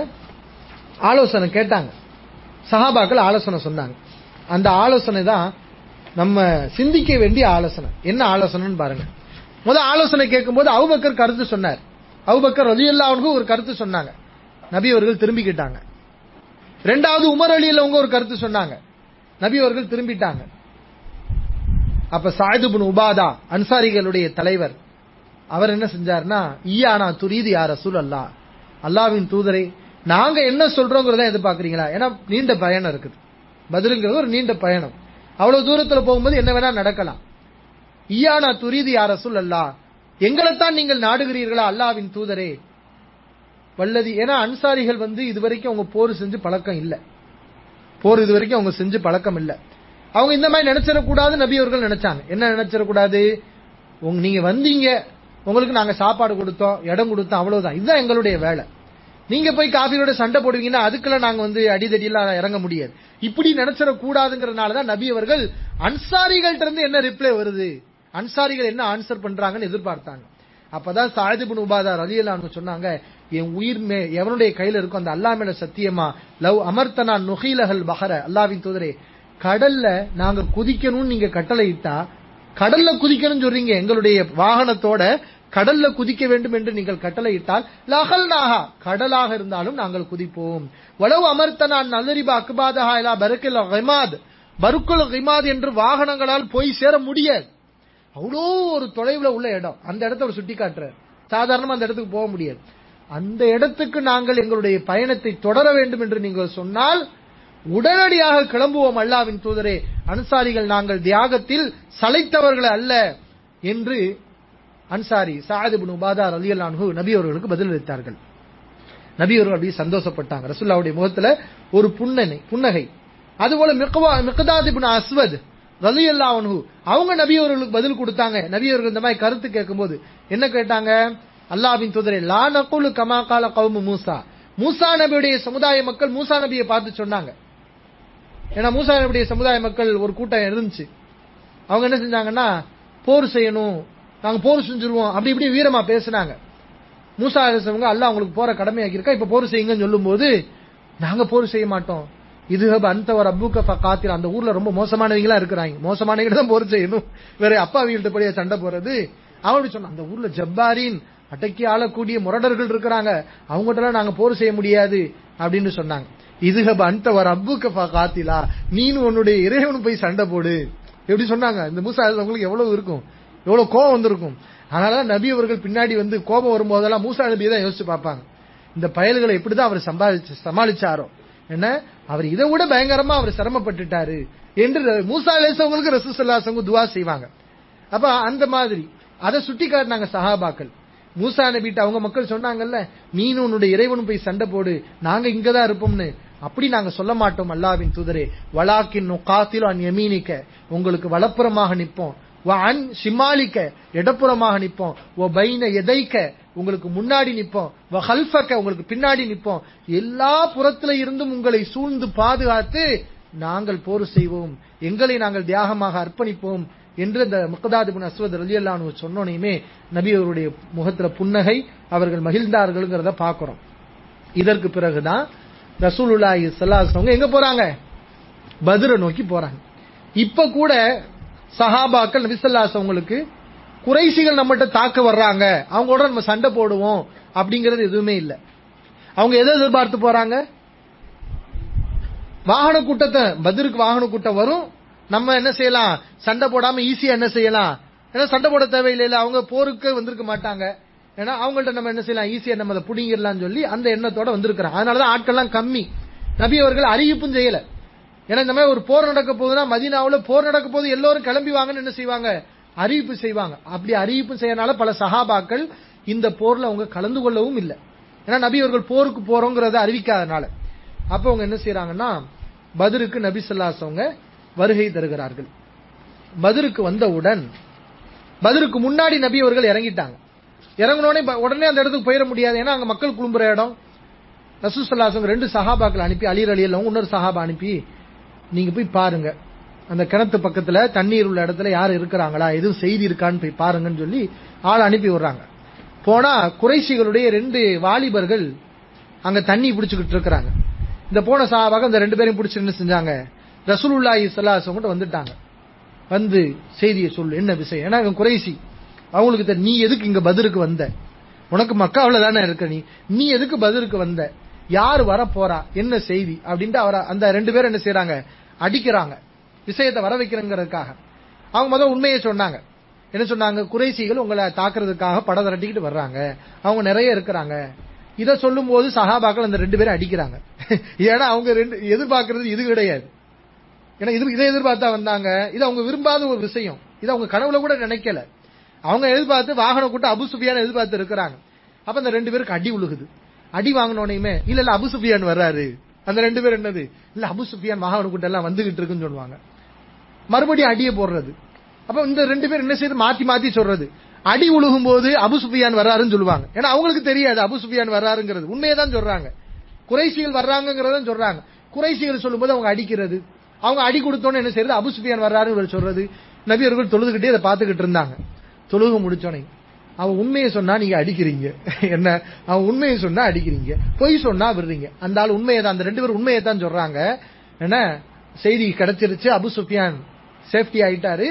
ஆலோசனை கேட்டாங்க சஹாபாக்கள் ஆலோசனை சொன்னாங்க அந்த ஆலோசனை தான் நம்ம சிந்திக்க வேண்டிய ஆலோசனை என்ன ஆலோசனைன்னு பாருங்க முத ஆலோசனை கேட்கும்போது அவுபக்கர் கருத்து சொன்னார் அவுபக்கர் ரலியல்லா அவனுக்கு ஒரு கருத்து சொன்னாங்க நபி அவர்கள் திரும்பிக்கிட்டாங்க ரெண்டாவது உமர் அலி அவங்க ஒரு கருத்து சொன்னாங்க நபி அவர்கள் திரும்பிட்டாங்க அப்ப சாயிதுபின் உபாதா அன்சாரிகளுடைய தலைவர் அவர் என்ன செஞ்சாருன்னா ஈயானா துரீது யார் ரசூல் அல்லா அல்லாவின் தூதரை நாங்க என்ன சொல்றோங்கிறத எதிர்பார்க்கறீங்களா ஏன்னா நீண்ட பயணம் இருக்குது பதிலுங்கிறது ஒரு நீண்ட பயணம் அவ்வளவு தூரத்துல போகும்போது என்ன வேணா நடக்கலாம் ஈயானா துரீது யார் ரசூல் அல்லா எங்களைத்தான் நீங்கள் நாடுகிறீர்களா அல்லாவின் தூதரே வல்லதி ஏன்னா அன்சாரிகள் வந்து இதுவரைக்கும் அவங்க போர் செஞ்சு பழக்கம் இல்ல போர் இதுவரைக்கும் அவங்க செஞ்சு பழக்கம் இல்ல அவங்க இந்த மாதிரி நினைச்சிடக்கூடாது நபி அவர்கள் நினைச்சாங்க என்ன நினைச்சிடக்கூடாது உங்க நீங்க வந்தீங்க உங்களுக்கு நாங்க சாப்பாடு கொடுத்தோம் இடம் கொடுத்தோம் அவ்வளவுதான் இதுதான் எங்களுடைய வேலை நீங்க போய் காபிரோட சண்டை போடுவீங்கன்னா அதுக்கெல்லாம் நாங்க வந்து அடிதடியெல்லாம் இறங்க முடியாது இப்படி நினைச்சிடக்கூடாதுங்கிறதுனால தான் நபி அவர்கள் அன்சாரிகள்ட்ட இருந்து என்ன ரிப்ளை வருது அன்சாரிகள் என்ன ஆன்சர் பண்றாங்கன்னு எதிர்பார்த்தாங்க அப்பதான் சாயிதுபின் உபாதா ரலியல்லான்னு சொன்னாங்க என் உயிர் மே எவனுடைய கையில இருக்கும் அந்த அல்லா மேல சத்தியமா லவ் அமர்த்தனா நுகைலஹல் பஹர அல்லாவின் தூதரே கடல்ல நாங்க குதிக்கணும்னு நீங்க கட்டளை இட்டா கடல்ல குதிக்கணும்னு சொல்றீங்க எங்களுடைய வாகனத்தோட கடல்ல குதிக்க வேண்டும் என்று நீங்கள் கட்டளையிட்டால் லகல் நாகா கடலாக இருந்தாலும் நாங்கள் குதிப்போம் வளவு அமர்த்தனா நலரிபா அக்பாதஹா இலா பருக்கில் கைமாத் பருக்குல் கைமாத் என்று வாகனங்களால் போய் சேர முடியாது அவ்வளோ ஒரு தொலைவுல உள்ள இடம் அந்த இடத்த அவர் சுட்டி காட்டுறார் சாதாரணமா அந்த இடத்துக்கு போக முடியாது அந்த இடத்துக்கு நாங்கள் எங்களுடைய பயணத்தை தொடர வேண்டும் என்று நீங்கள் சொன்னால் உடனடியாக கிளம்புவோம் அல்லாவின் தூதரே அன்சாரிகள் நாங்கள் தியாகத்தில் சளைத்தவர்கள் அல்ல என்று அன்சாரி சாது பின் உபாதா ரலியல்லாஹு நபி அவர்களுக்கு பதிலளித்தார்கள் நபி அவர்கள் அப்படியே சந்தோஷப்பட்டாங்க ரசூல்லாவுடைய முகத்துல ஒரு புன்னனை புன்னகை அதுபோல மிக்வா மிக்தாத் இப்னு அஸ்வத் ரலியல்லாஹு அவங்க நபி அவர்களுக்கு பதில் கொடுத்தாங்க நபி அவர்கள் இந்த மாதிரி கருத்து கேட்கும்போது என்ன கேட்டாங்க அல்லாஹ்வின் தூதரே லா நகுலு கமா கால கௌமு மூசா மூசா நபியுடைய சமுதாய மக்கள் மூசா நபியை பார்த்து சொன்னாங்க ஏன்னா மூசா நபியுடைய சமுதாய மக்கள் ஒரு கூட்டம் இருந்துச்சு அவங்க என்ன செஞ்சாங்கன்னா போர் செய்யணும் நாங்க போர் செஞ்சிருவோம் அப்படி இப்படி வீரமா பேசுனாங்க மூசா அலிசவங்க அல்லாஹ் உங்களுக்கு போற கடமையாக்கியிருக்கா இப்ப போர் செய்யுங்கன்னு சொல்லும்போது நாங்க போர் செய்ய மாட்டோம் இது அந்த ஒரு அப்புக்க காத்தில் அந்த ஊர்ல ரொம்ப மோசமானவங்களா இருக்கிறாங்க மோசமானவங்க தான் போர் செய்யணும் வேற அப்பா வீட்டு படியா சண்டை போறது அவன் அப்படி சொன்னான் அந்த ஊர்ல ஜப்பாரின் அடக்கி ஆளக்கூடிய முரடர்கள் இருக்கிறாங்க அவங்ககிட்ட நாங்க போர் செய்ய முடியாது அப்படின்னு சொன்னாங்க இது அந்த ஒரு அப்புக்க காத்திலா நீனு உன்னுடைய இறைவனு போய் சண்டை போடு எப்படி சொன்னாங்க இந்த மூசா உங்களுக்கு எவ்வளவு இருக்கும் எவ்வளவு கோபம் வந்திருக்கும் அதனால நபி அவர்கள் பின்னாடி வந்து கோபம் வரும்போதெல்லாம் மூசா நபியை தான் யோசிச்சு பார்ப்பாங்க இந்த பயல்களை எப்படிதான் அவர் சம்பாதிச்சு சமாளிச்சாரோ என்ன அவர் இதை விட பயங்கரமா அவர் சிரமப்பட்டுட்டாரு என்று மூசா அலேசவங்களுக்கு ரசூசல்லாசவங்க துவா செய்வாங்க அப்ப அந்த மாதிரி அதை சுட்டி காட்டினாங்க சஹாபாக்கள் மூசா நபிட்ட அவங்க மக்கள் சொன்னாங்கல்ல நீனும் உன்னுடைய இறைவனும் போய் சண்டை போடு நாங்க இங்கதான் இருப்போம்னு அப்படி நாங்க சொல்ல மாட்டோம் அல்லாவின் தூதரே வலாக்கின் காத்திலும் அன் யமீனிக்க உங்களுக்கு வலப்புறமாக நிப்போம் அன் ஷிமாலிக்க இடப்புறமாக நிப்போம் ஓ பைன எதைக்க உங்களுக்கு முன்னாடி நிப்போம் வ ஹல்ஃபக்க உங்களுக்கு பின்னாடி நிப்போம் எல்லா புறத்துல இருந்தும் உங்களை சூழ்ந்து பாதுகாத்து நாங்கள் போர் செய்வோம் எங்களை நாங்கள் தியாகமாக அர்ப்பணிப்போம் என்று அந்த முகதாது பின் அஸ்வத் ரலியல்லானு சொன்னோனையுமே நபி அவருடைய முகத்துல புன்னகை அவர்கள் மகிழ்ந்தார்கள்ங்கிறத பாக்குறோம் இதற்கு பிறகுதான் ரசூலுல்லாஹி ஸல்லல்லாஹு எங்க போறாங்க பத்ரை நோக்கி போறாங்க இப்ப கூட சஹாபாக்கள் நபிசல்லாஸ் அவங்களுக்கு குறைசிகள் நம்மகிட்ட தாக்க வர்றாங்க அவங்களோட நம்ம சண்டை போடுவோம் அப்படிங்கறது எதுவுமே இல்லை அவங்க எதை எதிர்பார்த்து போறாங்க வாகன கூட்டத்தை பதிருக்கு வாகன கூட்டம் வரும் நம்ம என்ன செய்யலாம் சண்டை போடாம ஈஸியா என்ன செய்யலாம் ஏன்னா சண்டை போட தேவையில்லை அவங்க போருக்கு வந்திருக்க மாட்டாங்க ஏன்னா அவங்கள்ட்ட நம்ம என்ன செய்யலாம் ஈஸியா நம்ம அதை புடிங்கிடலாம் சொல்லி அந்த எண்ணத்தோட வந்திருக்கிறாங்க அதனாலதான் ஆட்கள்லாம் கம்மி நபி அவர்கள் அறிவிப்பும் செய்யல ஏன்னா இந்த மாதிரி ஒரு போர் நடக்க போகுதுன்னா மதினாவுல போர் நடக்க போது எல்லாரும் கிளம்பி வாங்கன்னு என்ன செய்வாங்க அறிவிப்பு செய்வாங்க அப்படி அறிவிப்பு செய்யறனால பல சஹாபாக்கள் இந்த போர்ல அவங்க கலந்து கொள்ளவும் இல்லை ஏன்னா நபி அவர்கள் போருக்கு போறோங்கிறத அறிவிக்காதனால அப்ப அவங்க என்ன செய்யறாங்கன்னா பதிருக்கு நபி சொல்லாசவங்க வருகை தருகிறார்கள் பதிருக்கு வந்தவுடன் பதிருக்கு முன்னாடி நபி அவர்கள் இறங்கிட்டாங்க இறங்கினோடனே உடனே அந்த இடத்துக்கு போயிட முடியாது ஏன்னா அங்க மக்கள் குழும்புற இடம் ரசூசல்லாசவங்க ரெண்டு சஹாபாக்கள் அனுப்பி அலி அலி இன்னொரு சஹாபா அனுப்பி நீங்க போய் பாருங்க அந்த கிணத்து பக்கத்துல தண்ணீர் உள்ள இடத்துல யார் இருக்கிறாங்களா எதுவும் செய்தி இருக்கான்னு போய் பாருங்கன்னு சொல்லி ஆள் அனுப்பி விடுறாங்க போனா குறைசிகளுடைய ரெண்டு வாலிபர்கள் அங்க தண்ணி பிடிச்சுக்கிட்டு இருக்கிறாங்க இந்த போன சாபாக அந்த ரெண்டு பேரையும் பிடிச்சி என்ன செஞ்சாங்க ரசூலுல்லாஹி ஸல்லல்லாஹு கிட்ட வந்துட்டாங்க வந்து செய்தியை சொல்லு என்ன விஷயம் ஏன்னா இவன் குறைசி அவங்களுக்கு தெரியும், நீ எதுக்கு இங்க பதிலுக்கு வந்த உனக்கு மக்காவுல தானே இருக்க நீ நீ எதுக்கு பதிலுக்கு வந்த யார் வர போறா என்ன செய்தி அப்படின்ட்டு அவரை அந்த ரெண்டு பேரும் என்ன செய்யறாங்க அடிக்கிறாங்க விஷயத்தை வர வைக்கிறங்கிறதுக்காக அவங்க முதல்ல உண்மையை சொன்னாங்க என்ன சொன்னாங்க குறைசிகள் உங்களை தாக்குறதுக்காக பட திரட்டிக்கிட்டு வர்றாங்க அவங்க நிறைய இருக்கிறாங்க இத சொல்லும் போது சஹாபாக்கள் அந்த ரெண்டு பேரும் அடிக்கிறாங்க ஏன்னா அவங்க ரெண்டு எதிர்பார்க்கறது இது கிடையாது ஏன்னா இது இதை எதிர்பார்த்தா வந்தாங்க இது அவங்க விரும்பாத ஒரு விஷயம் இது அவங்க கனவுல கூட நினைக்கல அவங்க எதிர்பார்த்து வாகனம் கூட்ட அபு சுஃபியான எதிர்பார்த்து இருக்கிறாங்க அப்ப அந்த ரெண்டு பேருக்கு அடி உழுகுது அடி வாங்கினோனையுமே இல்ல இல்ல அபு சுஃபியான் வர்றாரு அந்த ரெண்டு பேர் என்னது இல்ல அபு சுஃபியான் வாகன கூட்டம் எல்லாம் வந்துகிட்டு இருக்குன்னு சொல்லுவாங்க மறுபடியும் அடியை போடுறது அப்ப இந்த ரெண்டு பேர் என்ன செய்து மாத்தி மாத்தி சொல்றது அடி உழுகும் போது அபு சுஃபியான் வர்றாருன்னு சொல்லுவாங்க ஏன்னா அவங்களுக்கு தெரியாது அபு சுஃபியான் வர்றாருங்கிறது உண்மையை தான் சொல்றாங்க குறைசிகள் வர்றாங்கிறத சொல்றாங்க குறைசிகள் சொல்லும்போது அவங்க அடிக்கிறது அவங்க அடி கொடுத்தோன்னு என்ன செய்யறது அபு சுஃபியான் வர்றாருன்னு இவர் சொல்றது நபி அவர்கள் தொழுதுகிட்டே அதை பார்த்துக்கிட்டு இருந்தாங்க தொழுக முடிச்சோனே அவன் உண்மையை சொன்னா நீங்க அடிக்கிறீங்க என்ன அவன் உண்மையை சொன்னா அடிக்கிறீங்க பொய் சொன்னா விடுறீங்க அந்த ஆள் உண்மையை தான் அந்த ரெண்டு பேரும் உண்மையை தான் சொல்றாங்க என்ன செய்தி கிடைச்சிருச்சு அபு சுஃபியான் சேஃப்டி ஆயிட்டாரு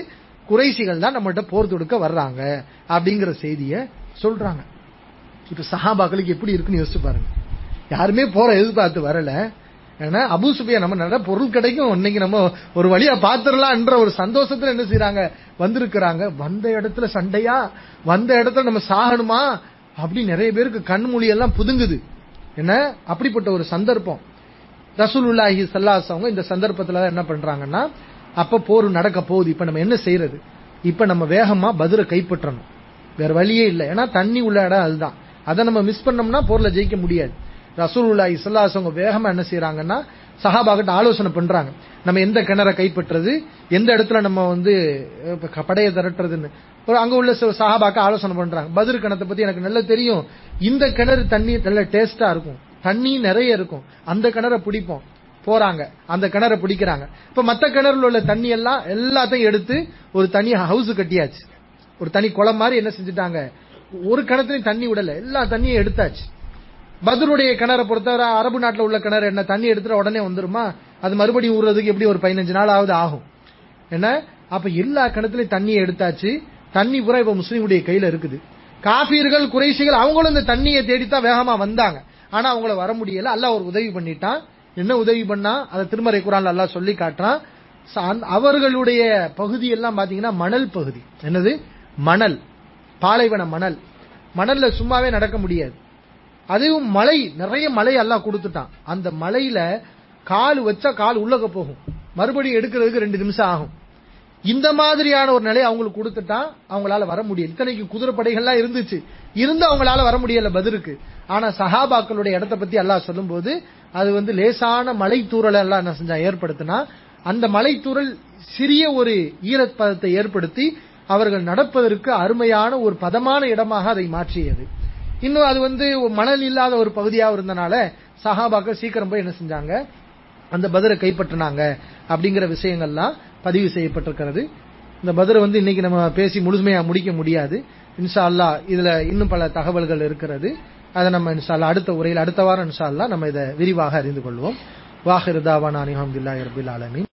குறைசிகள் தான் நம்மகிட்ட போர் தொடுக்க வர்றாங்க அப்படிங்கிற செய்தியை சொல்றாங்க இப்ப சஹாபாக்களுக்கு எப்படி இருக்குன்னு யோசிச்சு பாருங்க யாருமே போற எதிர்பார்த்து வரல ஏன்னா அபு சுபியா நம்ம நல்ல பொருள் கிடைக்கும் இன்னைக்கு நம்ம ஒரு வழியா பாத்துரலாம்ன்ற ஒரு சந்தோஷத்துல என்ன செய்யறாங்க வந்திருக்கிறாங்க வந்த இடத்துல சண்டையா வந்த இடத்துல நம்ம சாகணுமா அப்படி நிறைய பேருக்கு கண்மொழி எல்லாம் புதுங்குது என்ன அப்படிப்பட்ட ஒரு சந்தர்ப்பம் ரசூலுல்லாஹி ஸல்லல்லாஹு அவங்க இந்த சந்தர்ப்பத்துல என்ன பண்றாங்கன்னா அப்ப போர் நடக்க போகுது இப்ப நம்ம என்ன செய்யறது இப்ப நம்ம வேகமா பதிரை கைப்பற்றணும் வேற வழியே இல்லை ஏன்னா தண்ணி உள்ள இடம் அதுதான் அதை நம்ம மிஸ் பண்ணோம்னா போர்ல ஜெயிக்க முடியாது ரசூலுல்லாஹி ஸல்லல்லாஹு அலைஹி வஸல்லம் வேகமா என்ன செய்றாங்கன்னா சஹாபாகிட்ட ஆலோசனை பண்றாங்க நம்ம எந்த கிணறை கைப்பற்றுறது எந்த இடத்துல நம்ம வந்து அஹ், இப்ப படையை திரட்டுறதுன்னு ஒரு அங்க உள்ள சில சஹாபாக்க ஆலோசனை பண்றாங்க பதிர் கிணத்தை பத்தி எனக்கு நல்லா தெரியும் இந்த கிணறு தண்ணி நல்ல டேஸ்டா இருக்கும் தண்ணி நிறைய இருக்கும் அந்த கிணறை பிடிப்போம் போறாங்க அந்த கிணறை பிடிக்கிறாங்க இப்ப மத்த கிணறுல உள்ள தண்ணி எல்லாம் எல்லாத்தையும் எடுத்து ஒரு தனி ஹவுஸ் கட்டியாச்சு ஒரு தனி குளம் மாதிரி என்ன செஞ்சுட்டாங்க ஒரு கிணத்துலயும் தண்ணி விடல எல்லா தண்ணியும் எடுத்தாச்சு பத்ருடைய கிணறை பொறுத்தவரை அரபு நாட்டுல உள்ள கிணறு என்ன தண்ணி எடுத்துட்டு உடனே வந்துருமா அது மறுபடியும் ஊறுறதுக்கு எப்படி ஒரு பதினஞ்சு நாளாவது ஆகும் என்ன அப்ப எல்லா கிணத்துலயும் தண்ணியை எடுத்தாச்சு தண்ணி பூரா இப்ப முஸ்லீமுடைய கையில இருக்குது காபீர்கள் குறைசிகள் அவங்களும் இந்த தண்ணியை தேடித்தான் வேகமா வந்தாங்க ஆனா அவங்கள வர முடியல அல்லாஹ் ஒரு உதவி பண்ணிட்டான் என்ன உதவி பண்ணா அதை திருமறை குரான்ல அல்லாஹ் சொல்லி காட்டுறான் ச- அந்த- அவர்களுடைய பகுதி எல்லாம் பாத்தீங்கன்னா மணல் பகுதி என்னது மணல் பாலைவன மணல் மணல்ல சும்மாவே நடக்க முடியாது அதுவும் மலை நிறைய மலை எல்லாம் கொடுத்துட்டான் அந்த மலையில கால் வச்சா கால் உள்ளக போகும் மறுபடியும் எடுக்கிறதுக்கு ரெண்டு நிமிஷம் ஆகும் இந்த மாதிரியான ஒரு நிலையை அவங்களுக்கு கொடுத்துட்டான் அவங்களால வர முடியல இத்தனைக்கு குதிரைப்படைகள்லாம் இருந்துச்சு இருந்து அவங்களால வர முடியல பதிலுக்கு ஆனா சஹாபாக்களுடைய இடத்த பத்தி அல்லாஹ் சொல்லும்போது அது வந்து லேசான மலை தூறலை எல்லாம் என்ன செஞ்சா ஏற்படுத்தினா அந்த மலைத்தூறல் சிறிய ஒரு ஈரப்பதத்தை ஏற்படுத்தி அவர்கள் நடப்பதற்கு அருமையான ஒரு பதமான இடமாக அதை மாற்றியது இன்னும் அது வந்து மணல் இல்லாத ஒரு பகுதியாக இருந்தனால சஹாபாக்கள் சீக்கிரம் போய் என்ன செஞ்சாங்க அந்த பதிரை கைப்பற்றினாங்க அப்படிங்கிற விஷயங்கள்லாம் பதிவு செய்யப்பட்டிருக்கிறது இந்த பதிரை வந்து இன்னைக்கு நம்ம பேசி முழுமையா முடிக்க முடியாது இன்ஷா அல்லாஹ் இதுல இன்னும் பல தகவல்கள் இருக்கிறது அதை நம்ம இன்ஷா அல்லாஹ் அடுத்த உரையில் அடுத்த வாரம் இன்ஷா அல்லாஹ் நம்ம இதை விரிவாக அறிந்து கொள்வோம் வாஹிருதாவான அனிஹம்துல்லாஹி ரபில் ஆலமீன்